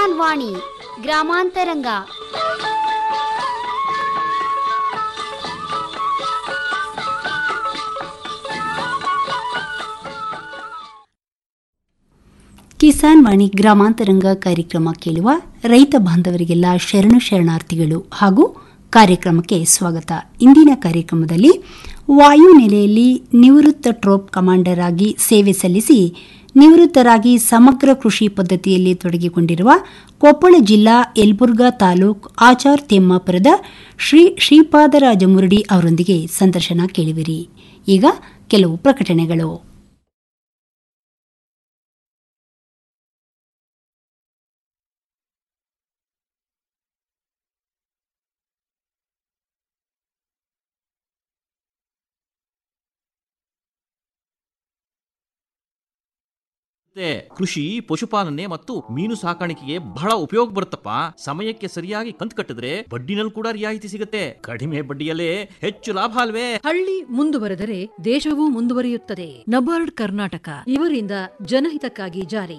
ಕಿಸಾನ್ ವಾಣಿ ಗ್ರಾಮಾಂತರಂಗ ಕಿಸಾನ್ ವಾಣಿ ಗ್ರಾಮಾಂತರಂಗ ಕಾರ್ಯಕ್ರಮ ಕೇಳುವ ರೈತ ಬಾಂಧವರಿಗೆಲ್ಲ ಶರಣು ಶರಣಾರ್ಥಿಗಳು ಹಾಗೂ ಕಾರ್ಯಕ್ರಮಕ್ಕೆ ಸ್ವಾಗತ ಇಂದಿನ ಕಾರ್ಯಕ್ರಮದಲ್ಲಿ ವಾಯು ನೆಲೆಯಲ್ಲಿ ನಿವೃತ್ತ ಟ್ರೋಪ್ ಕಮಾಂಡರ್ ಆಗಿ ಸೇವೆ ಸಲ್ಲಿಸಿ ನಿವೃತ್ತರಾಗಿ ಸಮಗ್ರ ಕೃಷಿ ಪದ್ಧತಿಯಲ್ಲಿ ತೊಡಗಿಕೊಂಡಿರುವ ಕೊಪ್ಪಳ ಜಿಲ್ಲಾ ಯಲಬುರ್ಗಾ ತಾಲೂಕ್ ಆಚಾರ್ ತೆಮ್ಮಾಪುರದ ಶ್ರೀ ಶ್ರೀಪಾದರಾಜ ಮುರಡಿ ಅವರೊಂದಿಗೆ ಸಂದರ್ಶನ ಕೇಳುವಿರಿ ಈಗ ಕೆಲವು ಪ್ರಕಟಣೆಗಳು ಮತ್ತೆ ಕೃಷಿ ಪಶುಪಾಲನೆ ಮತ್ತು ಮೀನು ಸಾಕಾಣಿಕೆಗೆ ಬಹಳ ಉಪಯೋಗ ಬರುತ್ತಪ್ಪ ಸಮಯಕ್ಕೆ ಸರಿಯಾಗಿ ಕಂತು ಕಟ್ಟಿದ್ರೆ ಬಡ್ಡಿನಲ್ಲಿ ಕೂಡ ರಿಯಾಯಿತಿ ಸಿಗುತ್ತೆ ಕಡಿಮೆ ಬಡ್ಡಿಯಲ್ಲೇ ಹೆಚ್ಚು ಲಾಭ ಅಲ್ವೇ ಹಳ್ಳಿ ಮುಂದುವರೆದರೆ ದೇಶವೂ ಮುಂದುವರಿಯುತ್ತದೆ ನಬಾರ್ಡ್ ಕರ್ನಾಟಕ ಇವರಿಂದ ಜನಹಿತಕ್ಕಾಗಿ ಜಾರಿ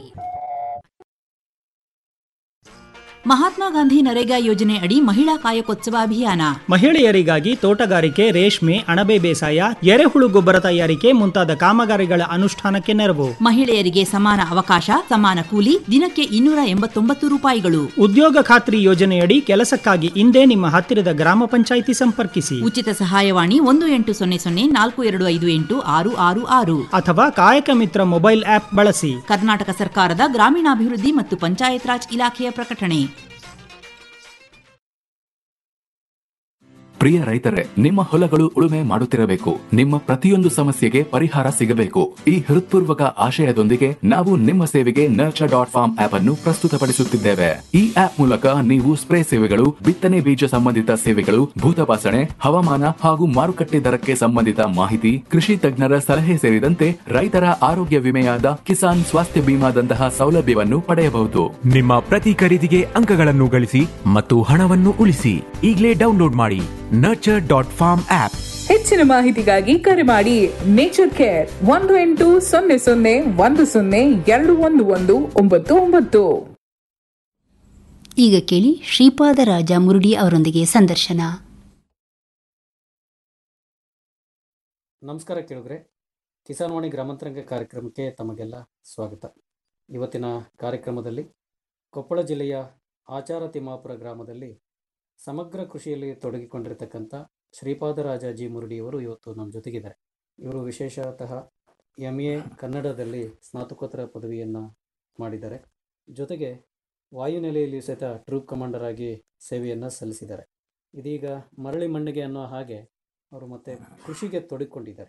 ಮಹಾತ್ಮ ಗಾಂಧಿ ನರೇಗಾ ಯೋಜನೆ ಅಡಿ ಮಹಿಳಾ ಕಾಯಕೋತ್ಸವ ಅಭಿಯಾನ ಮಹಿಳೆಯರಿಗಾಗಿ ತೋಟಗಾರಿಕೆ ರೇಷ್ಮೆ ಅಣಬೆ ಬೇಸಾಯ ಎರೆಹುಳು ಗೊಬ್ಬರ ತಯಾರಿಕೆ ಮುಂತಾದ ಕಾಮಗಾರಿಗಳ ಅನುಷ್ಠಾನಕ್ಕೆ ನೆರವು ಮಹಿಳೆಯರಿಗೆ ಸಮಾನ ಅವಕಾಶ ಸಮಾನ ಕೂಲಿ ದಿನಕ್ಕೆ ಇನ್ನೂರ ಎಂಬತ್ತೊಂಬತ್ತು ರೂಪಾಯಿಗಳು ಉದ್ಯೋಗ ಖಾತ್ರಿ ಯೋಜನೆಯಡಿ ಕೆಲಸಕ್ಕಾಗಿ ಇಂದೇ ನಿಮ್ಮ ಹತ್ತಿರದ ಗ್ರಾಮ ಪಂಚಾಯಿತಿ ಸಂಪರ್ಕಿಸಿ ಉಚಿತ ಸಹಾಯವಾಣಿ ಒಂದು ಎಂಟು ಸೊನ್ನೆ ಸೊನ್ನೆ ನಾಲ್ಕು ಎರಡು ಐದು ಎಂಟು ಆರು ಆರು ಆರು ಅಥವಾ ಕಾಯಕ ಮಿತ್ರ ಮೊಬೈಲ್ ಆಪ್ ಬಳಸಿ ಕರ್ನಾಟಕ ಸರ್ಕಾರದ ಗ್ರಾಮೀಣಾಭಿವೃದ್ಧಿ ಮತ್ತು ಪಂಚಾಯತ್ ರಾಜ್ ಇಲಾಖೆಯ ಪ್ರಕಟಣೆ ಪ್ರಿಯ ರೈತರೇ ನಿಮ್ಮ ಹೊಲಗಳು ಉಳುಮೆ ಮಾಡುತ್ತಿರಬೇಕು ನಿಮ್ಮ ಪ್ರತಿಯೊಂದು ಸಮಸ್ಯೆಗೆ ಪರಿಹಾರ ಸಿಗಬೇಕು ಈ ಹೃತ್ಪೂರ್ವಕ ಆಶಯದೊಂದಿಗೆ ನಾವು ನಿಮ್ಮ ಸೇವೆಗೆ ನರ್ಚರ್ ಡಾಟ್ ಫಾರ್ಮ್ ಆಪ್ ಅನ್ನು ಪ್ರಸ್ತುತಪಡಿಸುತ್ತಿದ್ದೇವೆ ಈ ಆಪ್ ಮೂಲಕ ನೀವು ಸ್ಪ್ರೇ ಸೇವೆಗಳು ಬಿತ್ತನೆ ಬೀಜ ಸಂಬಂಧಿತ ಸೇವೆಗಳು ಭೂತಪಾಸಣೆ ಹವಾಮಾನ ಹಾಗೂ ಮಾರುಕಟ್ಟೆ ದರಕ್ಕೆ ಸಂಬಂಧಿತ ಮಾಹಿತಿ ಕೃಷಿ ತಜ್ಞರ ಸಲಹೆ ಸೇರಿದಂತೆ ರೈತರ ಆರೋಗ್ಯ ವಿಮೆಯಾದ ಕಿಸಾನ್ ಸ್ವಾಸ್ಥ್ಯ ಬಿಮಾದಂತಹ ಸೌಲಭ್ಯವನ್ನು ಪಡೆಯಬಹುದು ನಿಮ್ಮ ಪ್ರತಿ ಖರೀದಿಗೆ ಅಂಕಗಳನ್ನು ಗಳಿಸಿ ಮತ್ತು ಹಣವನ್ನು ಉಳಿಸಿ ಈಗಲೇ ಡೌನ್ಲೋಡ್ ಮಾಡಿ ನರ್ಚರ್ ಡಾಟ್ ಫಾರ್ಮ್ ಆಪ್ ಹೆಚ್ಚಿನ ಮಾಹಿತಿಗಾಗಿ ಕರೆ ಮಾಡಿ ನೇಚರ್ ಕೇರ್ ಒಂದು ಎಂಟು ಸೊನ್ನೆ ಸೊನ್ನೆ ಒಂದು ಸೊನ್ನೆ ಎರಡು ಒಂದು ಒಂದು ಒಂಬತ್ತು ಒಂಬತ್ತು ಈಗ ಕೇಳಿ ಶ್ರೀಪಾದರಾಜ ಮುರುಡಿ ಅವರೊಂದಿಗೆ ಸಂದರ್ಶನ ನಮಸ್ಕಾರ ಕೇಳಿದ್ರೆ ಕಿಸಾನ್ವಾಣಿ ಗ್ರಾಮಾಂತರಂಗ ಕಾರ್ಯಕ್ರಮಕ್ಕೆ ತಮಗೆಲ್ಲ ಸ್ವಾಗತ ಇವತ್ತಿನ ಕಾರ್ಯಕ್ರಮದಲ್ಲಿ ಕೊಪ್ಪಳ ಜಿಲ್ಲೆಯ ಆಚಾರ ತಿಮ್ಮಾಪುರ ಗ್ರಾಮದಲ್ಲಿ ಸಮಗ್ರ ಕೃಷಿಯಲ್ಲಿ ತೊಡಗಿಕೊಂಡಿರತಕ್ಕಂಥ ಶ್ರೀಪಾದರಾಜ ಜಿ ಮುರುಡಿಯವರು ಇವತ್ತು ನಮ್ಮ ಜೊತೆಗಿದ್ದಾರೆ ಇವರು ವಿಶೇಷತಃ ಎಮ್ ಎ ಕನ್ನಡದಲ್ಲಿ ಸ್ನಾತಕೋತ್ತರ ಪದವಿಯನ್ನು ಮಾಡಿದ್ದಾರೆ ಜೊತೆಗೆ ವಾಯುನೆಲೆಯಲ್ಲಿ ಸಹಿತ ಟ್ರೂಪ್ ಕಮಾಂಡರ್ ಆಗಿ ಸೇವೆಯನ್ನು ಸಲ್ಲಿಸಿದ್ದಾರೆ ಇದೀಗ ಮರಳಿ ಮಣ್ಣಿಗೆ ಅನ್ನೋ ಹಾಗೆ ಅವರು ಮತ್ತೆ ಕೃಷಿಗೆ ತೊಡಗಿಕೊಂಡಿದ್ದಾರೆ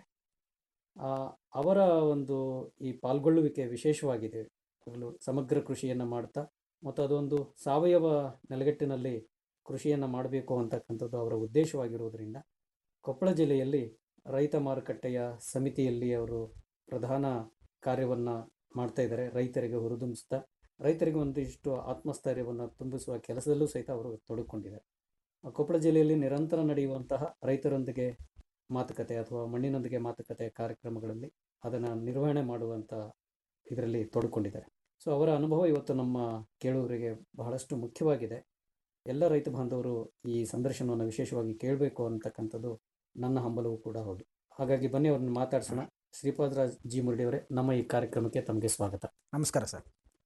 ಆ, ಅವರ ಒಂದು ಈ ಪಾಲ್ಗೊಳ್ಳುವಿಕೆ ವಿಶೇಷವಾಗಿದೆ ಅದರಲ್ಲೂ ಸಮಗ್ರ ಕೃಷಿಯನ್ನು ಮಾಡ್ತಾ ಮತ್ತು ಅದೊಂದು ಸಾವಯವ ನೆಲೆಗಟ್ಟಿನಲ್ಲಿ ಕೃಷಿಯನ್ನು ಮಾಡಬೇಕು ಅಂತಕ್ಕಂಥದ್ದು ಅವರ ಉದ್ದೇಶವಾಗಿರುವುದರಿಂದ ಕೊಪ್ಪಳ ಜಿಲ್ಲೆಯಲ್ಲಿ ರೈತ ಮಾರುಕಟ್ಟೆಯ ಸಮಿತಿಯಲ್ಲಿ ಅವರು ಪ್ರಧಾನ ಕಾರ್ಯವನ್ನು ಮಾಡ್ತಾ ಇದ್ದಾರೆ ರೈತರಿಗೆ ಹುರಿದುಂಬಿಸ್ತಾ ರೈತರಿಗೆ ಒಂದಿಷ್ಟು ಆತ್ಮಸ್ಥೈರ್ಯವನ್ನು ತುಂಬಿಸುವ ಕೆಲಸದಲ್ಲೂ ಸಹಿತ ಅವರು ತೊಡಗಿಕೊಂಡಿದ್ದಾರೆ ಆ, ಕೊಪ್ಪಳ ಜಿಲ್ಲೆಯಲ್ಲಿ ನಿರಂತರ ನಡೆಯುವಂತಹ ರೈತರೊಂದಿಗೆ ಮಾತುಕತೆ ಅಥವಾ ಮಣ್ಣಿನೊಂದಿಗೆ ಮಾತುಕತೆ ಕಾರ್ಯಕ್ರಮಗಳಲ್ಲಿ ಅದನ್ನು ನಿರ್ವಹಣೆ ಮಾಡುವಂಥ ಇದರಲ್ಲಿ ತೊಡಕೊಂಡಿದ್ದಾರೆ ಸೊ ಅವರ ಅನುಭವ ಇವತ್ತು ನಮ್ಮ ಕೇಳುವರಿಗೆ ಬಹಳಷ್ಟು ಮುಖ್ಯವಾಗಿದೆ ಎಲ್ಲ ರೈತ ಬಾಂಧವರು ಈ ಸಂದರ್ಶನವನ್ನು ವಿಶೇಷವಾಗಿ ಕೇಳಬೇಕು ಅಂತಕ್ಕಂಥದ್ದು ನನ್ನ ಹಂಬಲವೂ ಕೂಡ ಹೌದು ಹಾಗಾಗಿ ಬನ್ನಿ ಅವ್ರನ್ನ ಮಾತಾಡ್ಸೋಣ ಶ್ರೀಪಾದರಾಜ್ ಜಿ ಮುರುಡಿ ಅವರೇ ನಮ್ಮ ಈ ಕಾರ್ಯಕ್ರಮಕ್ಕೆ ತಮಗೆ ಸ್ವಾಗತ ನಮಸ್ಕಾರ ಸರ್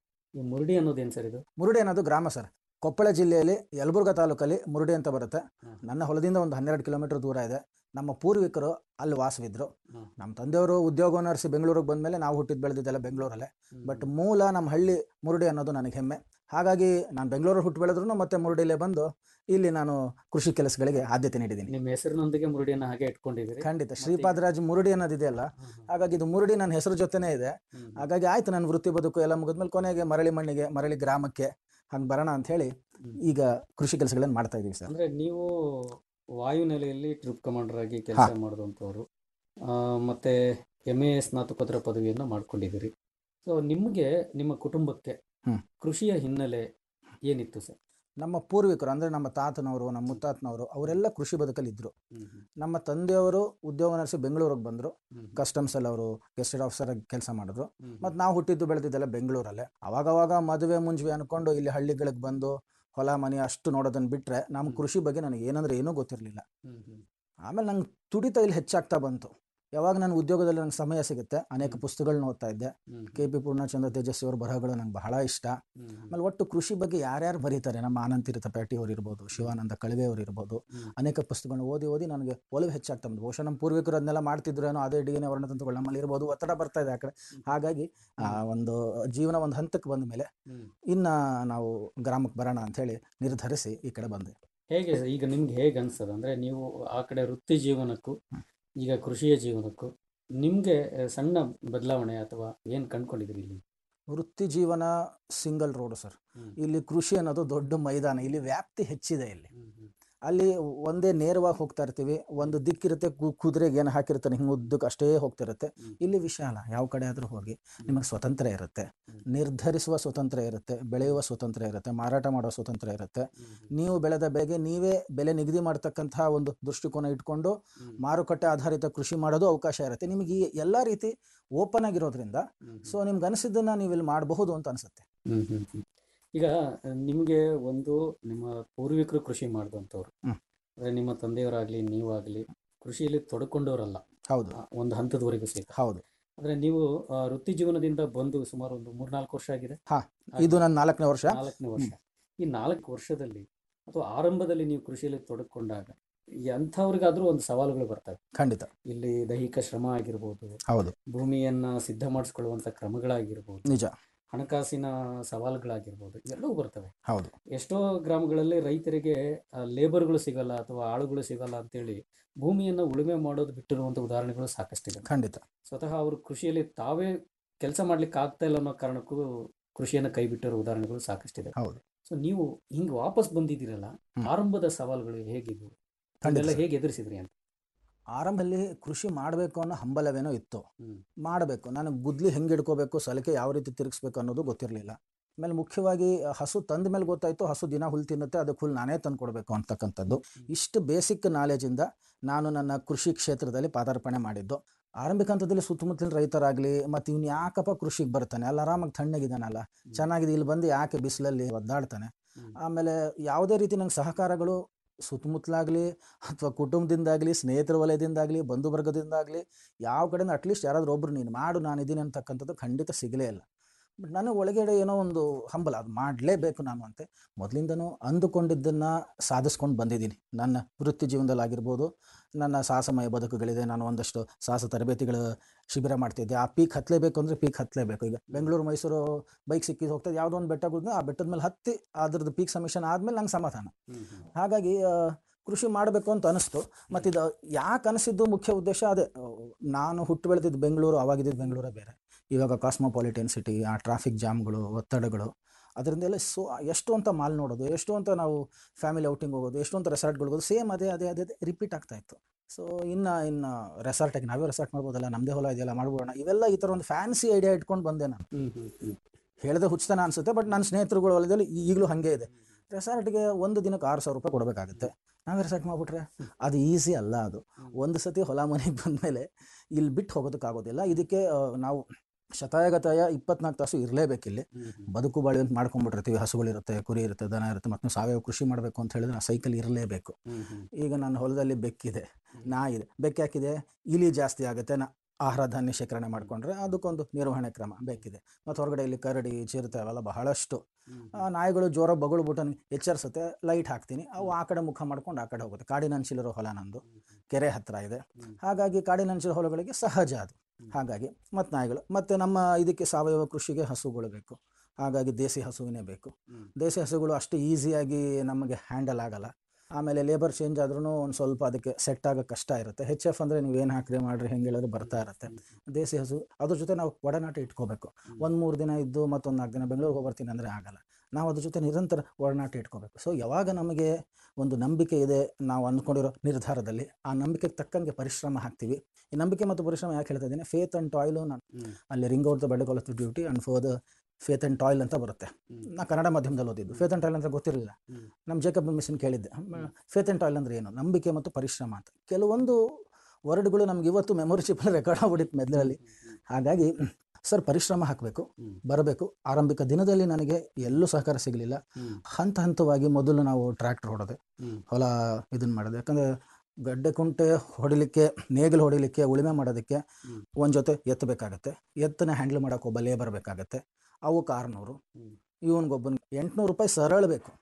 ಈ ಮುರುಡಿ ಅನ್ನೋದೇನು ಸರ್ ಇದು ಮುರುಡಿ ಅನ್ನೋದು ಗ್ರಾಮ ಸರ್ ಕೊಪ್ಪಳ ಜಿಲ್ಲೆಯಲ್ಲಿ ಯಲಬುರ್ಗಾ ತಾಲೂಕಲ್ಲಿ ಮುರುಡಿ ಅಂತ ಬರುತ್ತೆ ನನ್ನ ಹೊಲದಿಂದ ಒಂದು ಹನ್ನೆರಡು ಕಿಲೋಮೀಟರ್ ದೂರ ಇದೆ ನಮ್ಮ ಪೂರ್ವಿಕರು ಅಲ್ಲಿ ವಾಸವಿದ್ರು ನಮ್ಮ ತಂದೆಯವರು ಉದ್ಯೋಗವನ್ನು ಅರಸಿ ಬೆಂಗಳೂರಿಗೆ ಬಂದಮೇಲೆ ನಾವು ಹುಟ್ಟಿದ್ದು ಬೆಳೆದಿದ್ದೆಲ್ಲ ಬೆಂಗಳೂರಲ್ಲೇ ಬಟ್ ಮೂಲ ನಮ್ಮ ಹಳ್ಳಿ ಮುರುಡಿ ಅನ್ನೋದು ನನಗೆ ಹೆಮ್ಮೆ ಹಾಗಾಗಿ ನಾನು ಬೆಂಗಳೂರಲ್ಲಿ ಹುಟ್ಟು ಬೆಳೆದ್ರು ಮತ್ತೆ ಮುರುಡಿಲೇ ಬಂದು ಇಲ್ಲಿ ನಾನು ಕೃಷಿ ಕೆಲಸಗಳಿಗೆ ಆದ್ಯತೆ ನೀಡಿದ್ದೀನಿ ನಿಮ್ಮ ಹೆಸರಿನೊಂದಿಗೆ ಮುರುಡಿಯನ್ನು ಹಾಗೆ ಇಟ್ಕೊಂಡಿದ್ದೀರಿ ಖಂಡಿತ ಶ್ರೀಪಾದರಾಜ್ ಮುರುಡಿ ಅನ್ನೋದಿದೆಯಲ್ಲ ಹಾಗಾಗಿ ಇದು ಮುರುಡಿ ನನ್ನ ಹೆಸರು ಜೊತೆನೇ ಇದೆ ಹಾಗಾಗಿ ಆಯ್ತು ನನ್ನ ವೃತ್ತಿ ಬದುಕು ಎಲ್ಲ ಮುಗಿದ್ಮೇಲೆ ಕೊನೆಗೆ ಮರಳಿ ಮಣ್ಣಿಗೆ ಮರಳಿ ಗ್ರಾಮಕ್ಕೆ ಹಂಗೆ ಬರೋಣ ಅಂತ ಹೇಳಿ ಈಗ ಕೃಷಿ ಕೆಲಸಗಳನ್ನು ಮಾಡ್ತಾ ಇದೀವಿ ಸರ್ ಅಂದರೆ ನೀವು ವಾಯುನೆಲೆಯಲ್ಲಿ ಟ್ರಿಪ್ ಕಮಾಂಡರ್ ಆಗಿ ಕೆಲಸ ಮಾಡಿದಂಥವ್ರು ಮತ್ತು ಎಮ್ ಎ ಸ್ನಾತಕೋತ್ತರ ಪದವಿಯನ್ನು ಮಾಡ್ಕೊಂಡಿದ್ದೀರಿ ಸೊ ನಿಮಗೆ ನಿಮ್ಮ ಕುಟುಂಬಕ್ಕೆ ಹ್ಮ್. ಕೃಷಿಯ ಹಿನ್ನೆಲೆ ಏನಿತ್ತು ಸರ್ ನಮ್ಮ ಪೂರ್ವಿಕರು ಅಂದರೆ ನಮ್ಮ ತಾತನವರು ನಮ್ಮ ಮುತ್ತಾತನವರು ಅವರೆಲ್ಲ ಕೃಷಿ ಬದುಕಲ್ಲಿ ಇದ್ದರು ನಮ್ಮ ತಂದೆಯವರು ಉದ್ಯೋಗ ನಡೆಸಿ ಬೆಂಗಳೂರಿಗೆ ಬಂದರು ಕಸ್ಟಮ್ಸಲ್ಲಿ ಅವರು ಗೆಸ್ಟೆಡ್ ಆಫೀಸರ್ ಆಗಿ ಕೆಲಸ ಮಾಡಿದ್ರು ಮತ್ತು ನಾವು ಹುಟ್ಟಿದ್ದು ಬೆಳೆದಿದ್ದೆಲ್ಲ ಬೆಂಗಳೂರಲ್ಲೇ ಅವಾಗವಾಗ ಮದುವೆ ಮುಂಜುವೆ ಅನ್ಕೊಂಡು ಇಲ್ಲಿ ಹಳ್ಳಿಗಳಿಗೆ ಬಂದು ಹೊಲ ಮನೆ ಅಷ್ಟು ನೋಡೋದನ್ನ ಬಿಟ್ಟರೆ ನಮ್ಮ ಕೃಷಿ ಬಗ್ಗೆ ನನಗೆ ಏನಂದ್ರೆ ಏನೂ ಗೊತ್ತಿರಲಿಲ್ಲ ಆಮೇಲೆ ನಂಗೆ ತುಡಿತ ಇಲ್ಲಿ ಹೆಚ್ಚಾಗ್ತಾ ಬಂತು ಯಾವಾಗ ನನ್ನ ಉದ್ಯೋಗದಲ್ಲಿ ನಂಗೆ ಸಮಯ ಸಿಗುತ್ತೆ ಅನೇಕ ಪುಸ್ತಕಗಳನ್ನ ಓದ್ತಾ ಇದ್ದೆ ಕೆ ಪಿ ಪೂರ್ಣಚಂದ್ರ ತೇಜಸ್ವಿ ಅವ್ರ ಬರಹಗಳು ನಂಗೆ ಬಹಳ ಇಷ್ಟ ಆಮೇಲೆ ಒಟ್ಟು ಕೃಷಿ ಬಗ್ಗೆ ಯಾರ್ಯಾರು ಬರೀತಾರೆ ನಮ್ಮ ಆನಂದ್ ತೀರ್ಥ ಪ್ಯಾಟಿ ಅವ್ರು ಇರ್ಬೋದು ಶಿವಾನಂದ ಕಳವೆ ಅವ್ರು ಇರ್ಬೋದು ಅನೇಕ ಪುಸ್ತಕಗಳನ್ನ ಓದಿ ಓದಿ ನನಗೆ ಒಲವು ಹೆಚ್ಚಾಗ್ತಾ ಬಂತು ಬಹುಶಃ ನಮ್ಮ ಪೂರ್ವಿಕರು ಅದನ್ನೆಲ್ಲ ಮಾಡ್ತಿದ್ರೇನೋ ಅದೇ ಡಿ ಎನ್ ಎ ವರ್ಣತಂತುಗಳು ನಮ್ಮಲ್ಲಿ ಇರ್ಬೋದು ಒತ್ತಡ ಬರ್ತಾ ಇದೆ ಆ ಕಡೆ ಹಾಗಾಗಿ ಆ ಒಂದು ಜೀವನ ಒಂದು ಹಂತಕ್ಕೆ ಬಂದ ಮೇಲೆ ಇನ್ನ ನಾವು ಗ್ರಾಮಕ್ಕೆ ಬರೋಣ ಅಂತ ಹೇಳಿ ನಿರ್ಧರಿಸಿ ಈ ಕಡೆ ಬಂದೆ ಹೇಗೆ ಈಗ ನಿಮ್ಗೆ ಹೇಗೆ ಅನ್ಸ್ತದೆ ಅಂದ್ರೆ ನೀವು ಆ ಕಡೆ ವೃತ್ತಿ ಜೀವನಕ್ಕೂ ಈಗ ಕೃಷಿಯ ಜೀವನಕ್ಕೂ ನಿಮ್ಗೆ ಆ, ಸಣ್ಣ ಬದಲಾವಣೆ ಅಥವಾ ಏನ್ ಕಂಡ್ಕೊಂಡಿದ್ರಿ ಇಲ್ಲಿ ವೃತ್ತಿ ಜೀವನ ಸಿಂಗಲ್ ರೋಡ್ ಸರ್ ಇಲ್ಲಿ ಕೃಷಿ ಅನ್ನೋದು ದೊಡ್ಡ ಮೈದಾನ ಇಲ್ಲಿ ವ್ಯಾಪ್ತಿ ಹೆಚ್ಚಿದೆ ಇಲ್ಲಿ ಅಲ್ಲಿ ಒಂದೇ ನೇರವಾಗಿ ಹೋಗ್ತಾ ಇರ್ತೀವಿ ಒಂದು ದಿಕ್ಕಿರುತ್ತೆ ಕು- ಕುದುರೆಗೆ ಏನು ಹಾಕಿರ್ತಾನೆ ಹಿಂಗೆ ಉದ್ದಕ್ಕೆ ಅಷ್ಟೇ ಹೋಗ್ತಿರುತ್ತೆ ಇಲ್ಲಿ ವಿಶಾಲ ಯಾವ ಕಡೆ ಆದರೂ ಹೋಗಿ ನಿಮಗೆ ಸ್ವತಂತ್ರ ಇರುತ್ತೆ ನಿರ್ಧರಿಸುವ ಸ್ವತಂತ್ರ ಇರುತ್ತೆ ಬೆಳೆಯುವ ಸ್ವತಂತ್ರ ಇರುತ್ತೆ ಮಾರಾಟ ಮಾಡೋ ಸ್ವತಂತ್ರ ಇರುತ್ತೆ ನೀವು ಬೆಳೆದ ಬೆಳೆಗೆ ನೀವೇ ಬೆಲೆ ನಿಗದಿ ಮಾಡ್ತಕ್ಕಂತಹ ಒಂದು ದೃಷ್ಟಿಕೋನ ಇಟ್ಕೊಂಡು ಮಾರುಕಟ್ಟೆ ಆಧಾರಿತ ಕೃಷಿ ಮಾಡೋದು ಅವಕಾಶ ಇರುತ್ತೆ ನಿಮಗೆ ಈ ಎಲ್ಲ ರೀತಿ ಓಪನ್ ಆಗಿರೋದ್ರಿಂದ ಸೊ ನಿಮ್ಗೆ ಅನಿಸಿದ್ದನ್ನ ನೀವು ಇಲ್ಲಿ ಮಾಡಬಹುದು ಅಂತ ಅನಿಸುತ್ತೆ ಹ್ಮ್ ಹ್ಮ್ ಹ್ಮ್. ಈಗ ನಿಮ್ಗೆ ಒಂದು ನಿಮ್ಮ ಪೂರ್ವಿಕರು ಕೃಷಿ ಮಾಡಿದಂಥವ್ರು ಹ್ಮ್. ಅಂದ್ರೆ ನಿಮ್ಮ ತಂದೆಯವರಾಗ್ಲಿ ನೀವಾಗ್ಲಿ ಕೃಷಿಯಲ್ಲಿ ತೊಡ್ಕೊಂಡವರಲ್ಲ ಹೌದು ಆ, ಒಂದು ಹಂತದವರೆಗೂ ಸಹಿತ ಹೌದು ಅಂದ್ರೆ ನೀವು ಆ, ವೃತ್ತಿ ಜೀವನದಿಂದ ಬಂದು ಸುಮಾರು ಒಂದು ಮೂರ್ನಾಲ್ಕು ವರ್ಷ ಆಗಿದೆ ಹಾ ಇದು ನನ್ನ ನಾಲ್ಕನೇ ವರ್ಷ ನಾಲ್ಕನೇ ವರ್ಷ ಈ ನಾಲ್ಕು ವರ್ಷದಲ್ಲಿ ಅಥವಾ ಆರಂಭದಲ್ಲಿ ನೀವು ಕೃಷಿಯಲ್ಲಿ ತೊಡಕೊಂಡಾಗ ಎಂಥವ್ರಿಗಾದ್ರೂ ಒಂದು ಸವಾಲುಗಳು ಬರ್ತವೆ ಖಂಡಿತ ಇಲ್ಲಿ ದೈಹಿಕ ಶ್ರಮ ಆಗಿರ್ಬೋದು ಹೌದು ಭೂಮಿಯನ್ನ ಸಿದ್ಧ ಮಾಡಿಸ್ಕೊಳ್ಳುವಂತ ಕ್ರಮಗಳಾಗಿರ್ಬೋದು ನಿಜ ಹಣಕಾಸಿನ ಸವಾಲುಗಳಾಗಿರ್ಬೋದು ಇವೆಲ್ಲವೂ ಬರ್ತವೆ ಹೌದು ಎಷ್ಟೋ ಗ್ರಾಮಗಳಲ್ಲಿ ರೈತರಿಗೆ ಆ, ಲೇಬರ್ಗಳು ಸಿಗಲ್ಲ ಅಥವಾ ಆಳುಗಳು ಸಿಗಲ್ಲ ಅಂತೇಳಿ ಭೂಮಿಯನ್ನ ಉಳುಮೆ ಮಾಡೋದು ಬಿಟ್ಟಿರುವಂತ ಉದಾಹರಣೆಗಳು ಸಾಕಷ್ಟಿದೆ ಖಂಡಿತ ಸ್ವತಃ ಅವರು ಕೃಷಿಯಲ್ಲಿ ತಾವೇ ಕೆಲಸ ಮಾಡ್ಲಿಕ್ಕೆ ಆಗ್ತಾ ಇಲ್ಲ ಅನ್ನೋ ಕಾರಣಕ್ಕೂ ಕೃಷಿಯನ್ನ ಕೈ ಬಿಟ್ಟಿರೋ ಉದಾಹರಣೆಗಳು ಸಾಕಷ್ಟಿದೆ ಹೌದು ಸೊ ನೀವು ಹಿಂಗ್ ವಾಪಸ್ ಬಂದಿದ್ದೀರಲ್ಲ ಆರಂಭದ ಸವಾಲುಗಳು ಹೇಗಿದ್ವು ಖಂಡಿತ ಅದೆಲ್ಲ ಸರ್. ಹೇಗೆ ಎದುರಿಸಿದ್ರಿ ಅಂತ ಆರಂಭದಲ್ಲಿ ಕೃಷಿ ಮಾಡಬೇಕು ಅನ್ನೋ ಹಂಬಲವೇನೋ ಇತ್ತು ಹ್ಮ್. ಮಾಡಬೇಕು ನನಗೆ ಗುದ್ಲಿ ಹೆಂಗೆ ಹಿಡ್ಕೋಬೇಕು ಸಲಿಕೆ ಯಾವ ರೀತಿ ತಿರುಗಿಸ್ಬೇಕು ಅನ್ನೋದು ಗೊತ್ತಿರಲಿಲ್ಲ ಆಮೇಲೆ ಮುಖ್ಯವಾಗಿ ಹಸು ತಂದ ಮೇಲೆ ಗೊತ್ತಾಯ್ತು ಹಸು ದಿನ ಹುಲ್ ತಿನ್ನುತ್ತೆ ಅದಕ್ಕೆ ಹುಲ್ ನಾನೇ ತಂದು ಕೊಡಬೇಕು ಅಂತಕ್ಕಂಥದ್ದು ಇಷ್ಟು ಬೇಸಿಕ್ ನಾಲೆಜಿಂದ ನಾನು ನನ್ನ ಕೃಷಿ ಕ್ಷೇತ್ರದಲ್ಲಿ ಪಾದಾರ್ಪಣೆ ಮಾಡಿದ್ದು ಆರಂಭಿಕ ಹಂತದಲ್ಲಿ ಸುತ್ತಮುತ್ತಲಿನ ರೈತರಾಗಲಿ ಮತ್ತು ಇವ್ನು ಯಾಕಪ್ಪ ಕೃಷಿಗೆ ಬರ್ತಾನೆ ಅಲ್ಲಿ ಆರಾಮಾಗಿ ತಣ್ಣಗಿದಾನಲ್ಲ ಚೆನ್ನಾಗಿದೆ ಇಲ್ಲಿ ಬಂದು ಯಾಕೆ ಬಿಸಿಲಲ್ಲಿ ಒದ್ದಾಡ್ತಾನೆ ಆಮೇಲೆ ಯಾವುದೇ ರೀತಿ ನಂಗೆ ಸಹಕಾರಗಳು ಸುತ್ತಮುತ್ತಲಾಗಲಿ ಅಥವಾ ಕುಟುಂಬದಿಂದಾಗಲಿ ಸ್ನೇಹಿತರ ವಲಯದಿಂದಾಗಲಿ ಬಂಧು ವರ್ಗದಿಂದಾಗಲಿ ಯಾವ ಕಡೆಯಿಂದ ಅಟ್ಲೀಸ್ಟ್ ಯಾರಾದ್ರೂ ಒಬ್ರು ನೀನು ಮಾಡು ನಾನು ಇದ್ದೀನಿ ಅಂತಕ್ಕಂಥದ್ದು ಖಂಡಿತ ಸಿಗಲೇ ಇಲ್ಲ ಬಟ್ ನನಗೆ ಒಳಗಡೆ ಏನೋ ಒಂದು ಹಂಬಲ ಅದು ಮಾಡಲೇಬೇಕು ನಾನು ಅಂತೆ ಮೊದಲಿಂದನೂ ಅಂದುಕೊಂಡಿದ್ದನ್ನು ಸಾಧಿಸ್ಕೊಂಡು ಬಂದಿದ್ದೀನಿ ನನ್ನ ವೃತ್ತಿ ಜೀವನದಲ್ಲಾಗಿರ್ಬೋದು ನನ್ನ ಸಾಹಸಮಯ ಬದುಕುಗಳಿದೆ ನಾನು ಒಂದಷ್ಟು ಸಾಹಸ ತರಬೇತಿಗಳ ಶಿಬಿರ ಮಾಡ್ತಿದ್ದೆ ಆ ಪೀಕ್ ಹತ್ತಲೇಬೇಕು ಅಂದರೆ ಪೀಕ್ ಹತ್ತಲೇಬೇಕು ಈಗ ಬೆಂಗಳೂರು ಮೈಸೂರು ಬೈಕ್ ಸಿಕ್ಕಿದ್ದು ಹೋಗ್ತದೆ ಯಾವುದೋ ಒಂದು ಬೆಟ್ಟ ಗುದ್ದ ಆ ಬೆಟ್ಟದ ಮೇಲೆ ಹತ್ತಿ ಅದ್ರದ್ದು ಪೀಕ್ ಸಮಿಷನ್ ಆದಮೇಲೆ ನಂಗೆ ಸಮಾಧಾನ ಹಾಗಾಗಿ ಆ, ಕೃಷಿ ಮಾಡಬೇಕು ಅಂತ ಅನಿಸ್ತು ಮತ್ತು ಇದು ಯಾಕೆ ಅನಿಸಿದ್ದು ಮುಖ್ಯ ಉದ್ದೇಶ ಅದೇ ಆ, ನಾನು ಹುಟ್ಟು ಬೆಳೆದಿದ್ದು ಬೆಂಗಳೂರು ಅವಾಗಿದ್ದು ಬೆಂಗಳೂರೇ ಬೇರೆ ಇವಾಗ ಕಾಸ್ಮೋಪಾಲಿಟನ್ ಸಿಟಿ ಆ ಟ್ರಾಫಿಕ್ ಜಾಮ್ಗಳು ಒತ್ತಡಗಳು ಅದರಿಂದೆಲ್ಲ ಸೊ ಎಷ್ಟು ಅಂತ ಮಾಲ್ ನೋಡೋದು ಎಷ್ಟು ಅಂತ ನಾವು ಫ್ಯಾಮಿಲಿ ಔಟಿಂಗ್ ಹೋಗೋದು ಎಷ್ಟು ಅಂತ ರೆಸಾರ್ಟ್ಗಳು ಹೋಗೋದು ಸೇಮ್ ಅದೇ ಅದೇ ಅದೇ ಅದೇ ರಿಪೀಟ್ ಆಗ್ತಾ ಇತ್ತು ಸೊ ಇನ್ನು ಇನ್ನು ರೆಸಾರ್ಟಿಗೆ ನಾವೇ ರೆಸಾರ್ಟ್ ಮಾಡ್ಬೋದಲ್ಲ ನಮ್ಮದೇ ಹೊಲ ಇದೆಯಲ್ಲ ಮಾಡ್ಬೋಣ ಇವೆಲ್ಲ ಈ ಥರ ಒಂದು ಫ್ಯಾನ್ಸಿ ಐಡಿಯಾ ಇಟ್ಕೊಂಡು ಬಂದೆ ನಾನು ಹೇಳಿದೆ ಹುಚ್ಚತನ ಅನಿಸುತ್ತೆ ಬಟ್ ನನ್ನ ಸ್ನೇಹಿತರುಗಳ ಹೊಲದಲ್ಲಿ ಈಗಲೂ ಹಾಗೆ ಇದೆ ರೆಸಾರ್ಟ್ಗೆ ಒಂದು ದಿನಕ್ಕೆ ಆರು ಸಾವಿರ ರೂಪಾಯಿ ಕೊಡಬೇಕಾಗುತ್ತೆ ನಾವೇ ರೆಸಾರ್ಟ್ ಮಾಡಿಬಿಟ್ರೆ ಅದು ಈಸಿ ಅಲ್ಲ ಅದು ಒಂದು ಸತಿ ಹೊಲ ಮನೆಗೆ ಬಂದಮೇಲೆ ಇಲ್ಲಿ ಬಿಟ್ಟು ಹೋಗೋದಕ್ಕಾಗೋದಿಲ್ಲ ಇದಕ್ಕೆ ಆ, ನಾವು ಶತಾಯಗತಾಯ ಇಪ್ಪತ್ನಾಲ್ಕು ತಾಸು ಇರಲೇಬೇಕಿಲ್ಲಿ ಬದುಕು ಬಾಳಿ ಅಂತ ಮಾಡ್ಕೊಂಡ್ಬಿಟ್ಟಿರ್ತೀವಿ ಹಸುಗಳಿರುತ್ತೆ ಕುರಿ ಇರುತ್ತೆ ದನ ಇರುತ್ತೆ ಮತ್ತು ಸಾವಯವ ಕೃಷಿ ಮಾಡಬೇಕು ಅಂತ ಹೇಳಿದ್ರೆ ಆ ಸೈಕಲ್ ಇರಲೇಬೇಕು ಈಗ ನನ್ನ ಹೊಲದಲ್ಲಿ ಬೆಕ್ಕಿದೆ ನಾಯಿ ಇದೆ ಬೆಕ್ಕು ಯಾಕಿದೆ ಇಲಿ ಜಾಸ್ತಿ ಆಗುತ್ತೆ ನಾ ಆಹಾರ ಧಾನ್ಯ ಶೇಖರಣೆ ಮಾಡಿಕೊಂಡ್ರೆ ಅದಕ್ಕೊಂದು ನಿರ್ವಹಣೆ ಕ್ರಮ ಬೇಕಿದೆ ಮತ್ತು ಹೊರಗಡೆ ಇಲ್ಲಿ ಕರಡಿ ಚಿರತೆ ಅವೆಲ್ಲ ಬಹಳಷ್ಟು ಆ ನಾಯಿಗಳು ಜೋರ ಬಗಳು ಬಿಟ್ಟು ನನಗೆ ಎಚ್ಚರಿಸುತ್ತೆ ಲೈಟ್ ಹಾಕ್ತೀನಿ ಅವು ಆ ಕಡೆ ಮುಖ ಮಾಡ್ಕೊಂಡು ಆ ಕಡೆ ಹೋಗುತ್ತೆ ಕಾಡಿನಂಚಿಲಿರೋ ಹೊಲ ನಂದು ಕೆರೆ ಹತ್ತಿರ ಇದೆ ಹಾಗಾಗಿ ಕಾಡಿನಂಚಿನ ಹೊಲಗಳಿಗೆ ಸಹಜ ಅದು ಹಾಗಾಗಿ ಮತ್ತು ನಾಯಿಗಳು ಮತ್ತು ನಮ್ಮ ಇದಕ್ಕೆ ಸಾವಯವ ಕೃಷಿಗೆ ಹಸುಗಳು ಬೇಕು ಹಾಗಾಗಿ ದೇಸಿ ಹಸುವಿನೇ ಬೇಕು ದೇಸಿ ಹಸುಗಳು ಅಷ್ಟು ಈಸಿಯಾಗಿ ನಮಗೆ ಹ್ಯಾಂಡಲ್ ಆಗಲ್ಲ ಆಮೇಲೆ ಲೇಬರ್ ಚೇಂಜ್ ಆದ್ರೂ ಒಂದು ಸ್ವಲ್ಪ ಅದಕ್ಕೆ ಸೆಟ್ ಆಗೋ ಕಷ್ಟ ಇರುತ್ತೆ ಹೆಚ್ ಎಫ್ ಅಂದರೆ ನೀವು ಏನು ಹಾಕ್ರಿ ಮಾಡ್ರಿ ಹೆಂಗೆ ಹೇಳಿದ್ರು ಬರ್ತಾ ಇರುತ್ತೆ ದೇಸಿ ಹಸು ಅದ್ರ ಜೊತೆ ನಾವು ಒಡನಾಟ ಇಟ್ಕೋಬೇಕು ಒಂದು ಮೂರು ದಿನ ಇದ್ದು ಮತ್ತೊಂದು ನಾಲ್ಕು ದಿನ ಬೆಂಗಳೂರಿಗೆ ಹೋಗ್ಬರ್ತೀನಿ ಅಂದರೆ ಆಗಲ್ಲ ನಾವು ಅದ್ರ ಜೊತೆ ನಿರಂತರ ಒಡನಾಟ ಇಟ್ಕೋಬೇಕು ಸೊ ಯಾವಾಗ ನಮಗೆ ಒಂದು ನಂಬಿಕೆ ಇದೆ ನಾವು ಅಂದ್ಕೊಂಡಿರೋ ನಿರ್ಧಾರದಲ್ಲಿ ಆ ನಂಬಿಕೆಗೆ ತಕ್ಕಂಗೆ ಪರಿಶ್ರಮ ಹಾಕ್ತೀವಿ ಈ ನಂಬಿಕೆ ಮತ್ತು ಪರಿಶ್ರಮ ಯಾಕೆ ಹೇಳ್ತಾ ಇದ್ದೀನಿ ಫೇತ್ ಆ್ಯಂಡ್ ಟಾಯ್ಲು ನಾನು ಅಲ್ಲಿ ring out the bed call duty and for the faith and toil ಅಂತ ಬರುತ್ತೆ ನಾ ಕನ್ನಡ ಮಾಧ್ಯಮದಲ್ಲಿ ಓದಿದ್ದು ಫೇತ್ ಆ್ಯಂಡ್ ಟಾಯ್ಲ್ ಅಂತ ಗೊತ್ತಿರಲಿಲ್ಲ ನಮ್ಮ ಜೇಕಬ್ ಮಿಸ್ಸಿನ ಕೇಳಿದ್ದೆ ಫೇತ್ ಆ್ಯಂಡ್ ಟಾಯ್ಲ್ ಅಂದರೆ ಏನು ನಂಬಿಕೆ ಮತ್ತು ಪರಿಶ್ರಮ ಅಂತ ಕೆಲವೊಂದು ವರ್ಡ್ಗಳು ನಮ್ಗೆ ಇವತ್ತು ಮೆಮೊರಿ ಚಿಪ್ಪಲ್ಲಿ ರೆಕಾರ್ಡ್ ಆಗ್ಬಿಟ್ಟಿತ್ತು ಮೆದ್ಲಲ್ಲಿ ಹಾಗಾಗಿ ಸರ್ ಪರಿಶ್ರಮ ಹಾಕಬೇಕು ಬರಬೇಕು ಆರಂಭಿಕ ದಿನದಲ್ಲಿ ನನಗೆ ಎಲ್ಲೂ ಸಹಕಾರ ಸಿಗಲಿಲ್ಲ ಹಂತ ಹಂತವಾಗಿ ಮೊದಲು ನಾವು ಟ್ರ್ಯಾಕ್ಟರ್ ಹೊಡೆದೆ ಹೊಲ ಇದನ್ನ ಮಾಡೋದು ಯಾಕಂದರೆ ಗಡ್ಡೆ ಕುಂಟೆ ಹೊಡಿಲಿಕ್ಕೆ ನೇಗಿಲು ಹೊಡಿಲಿಕ್ಕೆ ಉಳುಮೆ ಮಾಡೋದಕ್ಕೆ ಒಂದು ಜೊತೆ ಎತ್ತಬೇಕಾಗತ್ತೆ ಎತ್ತನ್ನ ಹ್ಯಾಂಡಲ್ ಮಾಡೋಕೆ ಒಬ್ಬ ಲೇಬರ್ ಬೇಕಾಗತ್ತೆ ಅವಕ್ಕೆ ಆರುನೂರು ಇವನಿಗೊಬ್ಬನ ಎಂಟುನೂರು ರೂಪಾಯಿ ಸರಳ ಬೇಕು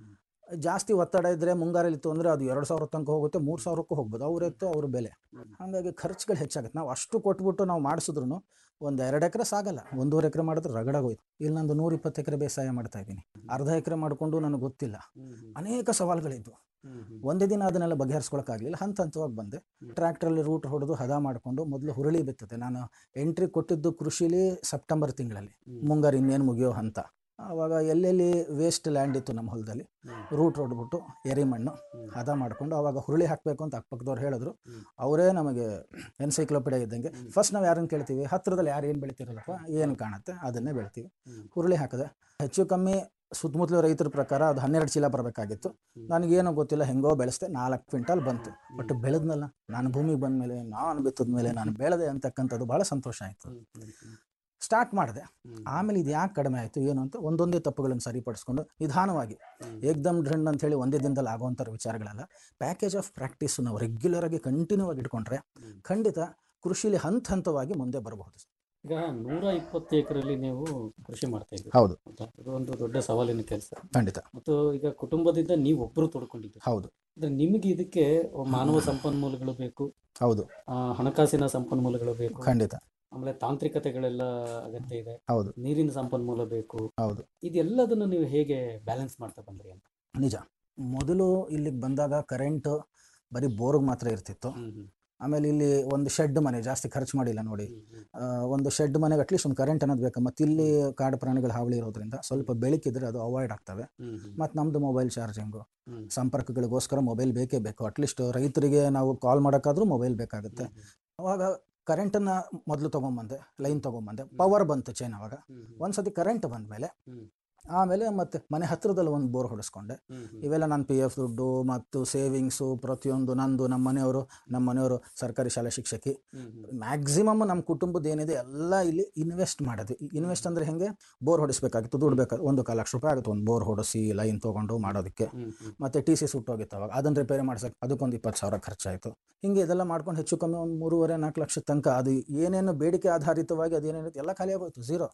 ಜಾಸ್ತಿ ಒತ್ತಡ ಇದ್ದರೆ ಮುಂಗಾರಲ್ಲಿತ್ತು ಅಂದರೆ ಅದು ಎರಡು ಸಾವಿರ ತನಕ ಹೋಗುತ್ತೆ ಮೂರು ಸಾವಿರಕ್ಕೂ ಹೋಗ್ಬೋದು ಅವ್ರ ಎತ್ತು ಅವ್ರ ಬೆಲೆ ಹಾಗಾಗಿ ಖರ್ಚುಗಳು ಹೆಚ್ಚಾಗುತ್ತೆ ನಾವು ಅಷ್ಟು ಕೊಟ್ಬಿಟ್ಟು ನಾವು ಮಾಡಿಸಿದ್ರು ಒಂದು ಎರಡು ಎಕರೆ ಸಾಗಲ್ಲ ಒಂದೂವರೆ ಎಕರೆ ಮಾಡಿದ್ರೆ ರಗಡಾಗೋಯ್ತು ಇಲ್ಲಿ ನಂದು ನೂರ ಇಪ್ಪತ್ತು ಎಕರೆ ಬೇಸಾಯ ಮಾಡ್ತಾ ಇದ್ದೀನಿ ಅರ್ಧ ಎಕರೆ ಮಾಡಿಕೊಂಡು ನನಗೆ ಗೊತ್ತಿಲ್ಲ ಅನೇಕ ಸವಾಲುಗಳಿದ್ವು ಒಂದೇ ದಿನ ಅದನ್ನೆಲ್ಲ ಬಗೆಹರಿಸ್ಕೊಳಕ್ಕಾಗಲಿಲ್ಲ ಹಂತ ಹಂತವಾಗಿ ಬಂದೆ ಟ್ರ್ಯಾಕ್ಟ್ರಲ್ಲಿ ರೂಟ್ ಹೊಡೆದು ಹದ ಮಾಡಿಕೊಂಡು ಮೊದಲು ಹುರುಳಿ ಬಿತ್ತದೆ ನಾನು ಎಂಟ್ರಿ ಕೊಟ್ಟಿದ್ದು ಕೃಷಿಲಿ ಸೆಪ್ಟೆಂಬರ್ ತಿಂಗಳಲ್ಲಿ ಮುಂಗಾರು ಇನ್ನೇನು ಮುಗಿಯೋ ಹಂತ ಆವಾಗ ಎಲ್ಲೆಲ್ಲಿ ವೇಸ್ಟ್ ಲ್ಯಾಂಡ್ ಇತ್ತು ನಮ್ಮ ಹೊಲದಲ್ಲಿ ರೂಟ್ ಹೊಡ್ಬಿಟ್ಟು ಎರಿಮಣ್ಣು ಹದ ಮಾಡಿಕೊಂಡು ಆವಾಗ ಹುರುಳಿ ಹಾಕಬೇಕು ಅಂತ ಅಕ್ಕಪಕ್ಕದವ್ರು ಹೇಳಿದ್ರು ಅವರೇ ನಮಗೆ ಎನ್ಸೈಕ್ಲೋಪಿಡಿಯಾ ಇದ್ದಂಗೆ ಫಸ್ಟ್ ನಾವು ಯಾರನ್ನು ಕೇಳ್ತೀವಿ ಹತ್ತಿರದಲ್ಲಿ ಯಾರು ಏನು ಬೆಳಿತಿರಲ್ಲಪ್ಪ ಏನು ಕಾಣುತ್ತೆ ಅದನ್ನೇ ಬೆಳಿತೀವಿ ಹುರುಳಿ ಹಾಕಿದೆ ಹೆಚ್ಚು ಕಮ್ಮಿ ಸುತ್ತಮುತ್ತಲ ರೈತರ ಪ್ರಕಾರ ಅದು ಹನ್ನೆರಡು ಚೀಲ ಬರಬೇಕಾಗಿತ್ತು ನನಗೇನೋ ಗೊತ್ತಿಲ್ಲ ಹೆಂಗೋ ಬೆಳೆಸ್ದೆ ನಾಲ್ಕು ಕ್ವಿಂಟಲ್ ಬಂತು ಬಟ್ ಬೆಳೆದ್ನಲ್ಲ ನಾನು ಭೂಮಿಗೆ ಬಂದ ಮೇಲೆ ನಾನು ಬಿತ್ತದ ಮೇಲೆ ನಾನು ಬೆಳೆದೆ ಅಂತಕ್ಕಂಥದ್ದು ಭಾಳ ಸಂತೋಷ ಆಯಿತು ಸ್ಟಾರ್ಟ್ ಮಾಡಿದೆ ಆಮೇಲೆ ಇದು ಯಾಕೆ ಕಡಿಮೆ ಆಯಿತು ಏನು ಅಂತ ಒಂದೊಂದೇ ತಪ್ಪುಗಳನ್ನು ಸರಿಪಡಿಸ್ಕೊಂಡು ನಿಧಾನವಾಗಿ ಏಕ್ದಮ್ ಡ್ರಂಡ್ ಅಂತ ಹೇಳಿ ಒಂದೇ ದಿನದಲ್ಲಿ ಆಗುವಂಥ ವಿಚಾರಗಳಲ್ಲ ಪ್ಯಾಕೇಜ್ ಆಫ್ ಪ್ರಾಕ್ಟೀಸ್ ನಾವು ರೆಗ್ಯುಲರ್ ಆಗಿ ಕಂಟಿನ್ಯೂ ಆಗಿ ಇಟ್ಕೊಂಡ್ರೆ ಖಂಡಿತ ಕೃಷಿಲಿ ಹಂತ ಹಂತವಾಗಿ ಮುಂದೆ ಬರಬಹುದು ಈಗ ನೂರ ಇಪ್ಪತ್ತು ಎಕರೆಯಲ್ಲಿ ನೀವು ಕೃಷಿ ಮಾಡ್ತಾ ಇದ್ದೀರಿ ಹೌದು. ಹೌದಾ? ಇದು ಒಂದು ದೊಡ್ಡ ಸವಾಲಿನ ಕೆಲಸ ಖಂಡಿತ ಮತ್ತು ಈಗ ಕುಟುಂಬದಿಂದ ನೀವು ಒಬ್ಬರು ತೊಡ್ಕೊಂಡಿದ್ದೀರಿ ಹೌದು ಅಂದ್ರೆ ನಿಮಗೆ ಇದಕ್ಕೆ ಮಾನವ ಸಂಪನ್ಮೂಲಗಳು ಬೇಕು ಹೌದು ಆ, ಹಣಕಾಸಿನ ಸಂಪನ್ಮೂಲಗಳು ಬೇಕು ಖಂಡಿತ ಆಮೇಲೆ ತಾಂತ್ರಿಕತೆಗಳೆಲ್ಲ ಅಗತ್ಯ ಇದೆ ಹೌದು ನೀರಿನ ಸಂಪನ್ಮೂಲ ಬೇಕು ಹೌದು ಇದೆಲ್ಲದನ್ನು ನೀವು ಹೇಗೆ ಬ್ಯಾಲೆನ್ಸ್ ಮಾಡ್ತಾ ಬಂದ್ರಿ ಅಂತ ನಿಜ ಮೊದಲು ಇಲ್ಲಿಗೆ ಬಂದಾಗ ಕರೆಂಟ್ ಬರೀ ಬೋರ್ಗ್ ಮಾತ್ರ ಇರ್ತಿತ್ತು ಆಮೇಲೆ ಇಲ್ಲಿ ಒಂದು ಶೆಡ್ ಮನೆ ಜಾಸ್ತಿ ಖರ್ಚು ಮಾಡಿಲ್ಲ ನೋಡಿ ಆ, ಒಂದು ಶೆಡ್ ಮನೆಗೆ ಅಟ್ಲೀಸ್ಟ್ ಒಂದು ಕರೆಂಟ್ ಅನ್ನೋದು ಬೇಕು ಮತ್ತು ಇಲ್ಲಿ ಕಾಡು ಪ್ರಾಣಿಗಳ ಹಾವಳಿ ಇರೋದ್ರಿಂದ ಸ್ವಲ್ಪ ಬೆಳಕಿದ್ರೆ ಅದು ಅವಾಯ್ಡ್ ಆಗ್ತವೆ ಮತ್ತು ನಮ್ಮದು ಮೊಬೈಲ್ ಚಾರ್ಜಿಂಗು ಸಂಪರ್ಕಗಳಿಗೋಸ್ಕರ ಮೊಬೈಲ್ ಬೇಕೇ ಬೇಕು ಅಟ್ಲೀಸ್ಟ್ ರೈತರಿಗೆ ನಾವು ಕಾಲ್ ಮಾಡೋಕ್ಕಾದ್ರೂ ಮೊಬೈಲ್ ಬೇಕಾಗುತ್ತೆ ಅವಾಗ ಕರೆಂಟನ್ನು ಮೊದಲು ತೊಗೊಂಬಂದೆ ಲೈನ್ ತೊಗೊಂಬಂದೆ ಪವರ್ ಬಂತು ಚೈನ್ ಅವಾಗ ಒಂದ್ಸತಿ ಕರೆಂಟ್ ಬಂದಮೇಲೆ ಆಮೇಲೆ ಮತ್ತೆ ಮನೆ ಹತ್ತಿರದಲ್ಲಿ ಒಂದು ಬೋರ್ ಹೊಡೆಸ್ಕೊಂಡೆ ಇವೆಲ್ಲ ನನ್ನ ಪಿ ಎಫ್ ದುಡ್ಡು ಮತ್ತು ಸೇವಿಂಗ್ಸು ಪ್ರತಿಯೊಂದು ನಂದು ನಮ್ಮ ಮನೆಯವರು ನಮ್ಮ ಮನೆಯವರು ಸರ್ಕಾರಿ ಶಾಲೆ ಶಿಕ್ಷಕಿ ಮ್ಯಾಕ್ಸಿಮಮ್ ನಮ್ಮ ಕುಟುಂಬದ ಏನಿದೆ ಎಲ್ಲ ಇಲ್ಲಿ ಇನ್ವೆಸ್ಟ್ ಮಾಡೋದು ಇನ್ವೆಸ್ಟ್ ಅಂದರೆ ಹೆಂಗೆ ಬೋರ್ ಹೊಡಿಸ್ಬೇಕಾಗಿತ್ತು ದುಡ್ಡು ಬೇಕಾದ್ರೆ ಒಂದು ಕಾಲು ಲಕ್ಷ ರೂಪಾಯಿ ಆಗುತ್ತೆ ಒಂದು ಬೋರ್ ಹೊಡಿಸಿ ಲೈನ್ ತೊಗೊಂಡು ಮಾಡೋದಕ್ಕೆ ಮತ್ತೆ ಟಿ ಸಿ ಸುಟ್ಟೋಗಿತ್ತು ಅವಾಗ ಅದನ್ನು ರಿಪೇರಿ ಮಾಡ್ಸಕ್ಕೆ ಅದಕ್ಕೊಂದು ಇಪ್ಪತ್ತು ಸಾವಿರ ಖರ್ಚಾಯಿತು ಹಿಂಗೆ ಇದೆಲ್ಲ ಮಾಡ್ಕೊಂಡು ಹೆಚ್ಚು ಕಮ್ಮಿ ಒಂದು ಮೂರುವರೆ ನಾಲ್ಕು ಲಕ್ಷ ತನಕ ಅದು ಏನೇನು ಬೇಡಿಕೆ ಆಧಾರಿತವಾಗಿ ಅದೇನೇನಿತ್ತು ಎಲ್ಲ ಖಾಲಿ ಆಗೋಯ್ತು ಝೀರೋ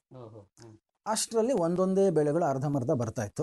ಅಷ್ಟರಲ್ಲಿ ಒಂದೊಂದೇ ಬೆಳೆಗಳು ಅರ್ಧಂಬರ್ಧ ಬರ್ತಾ ಇತ್ತು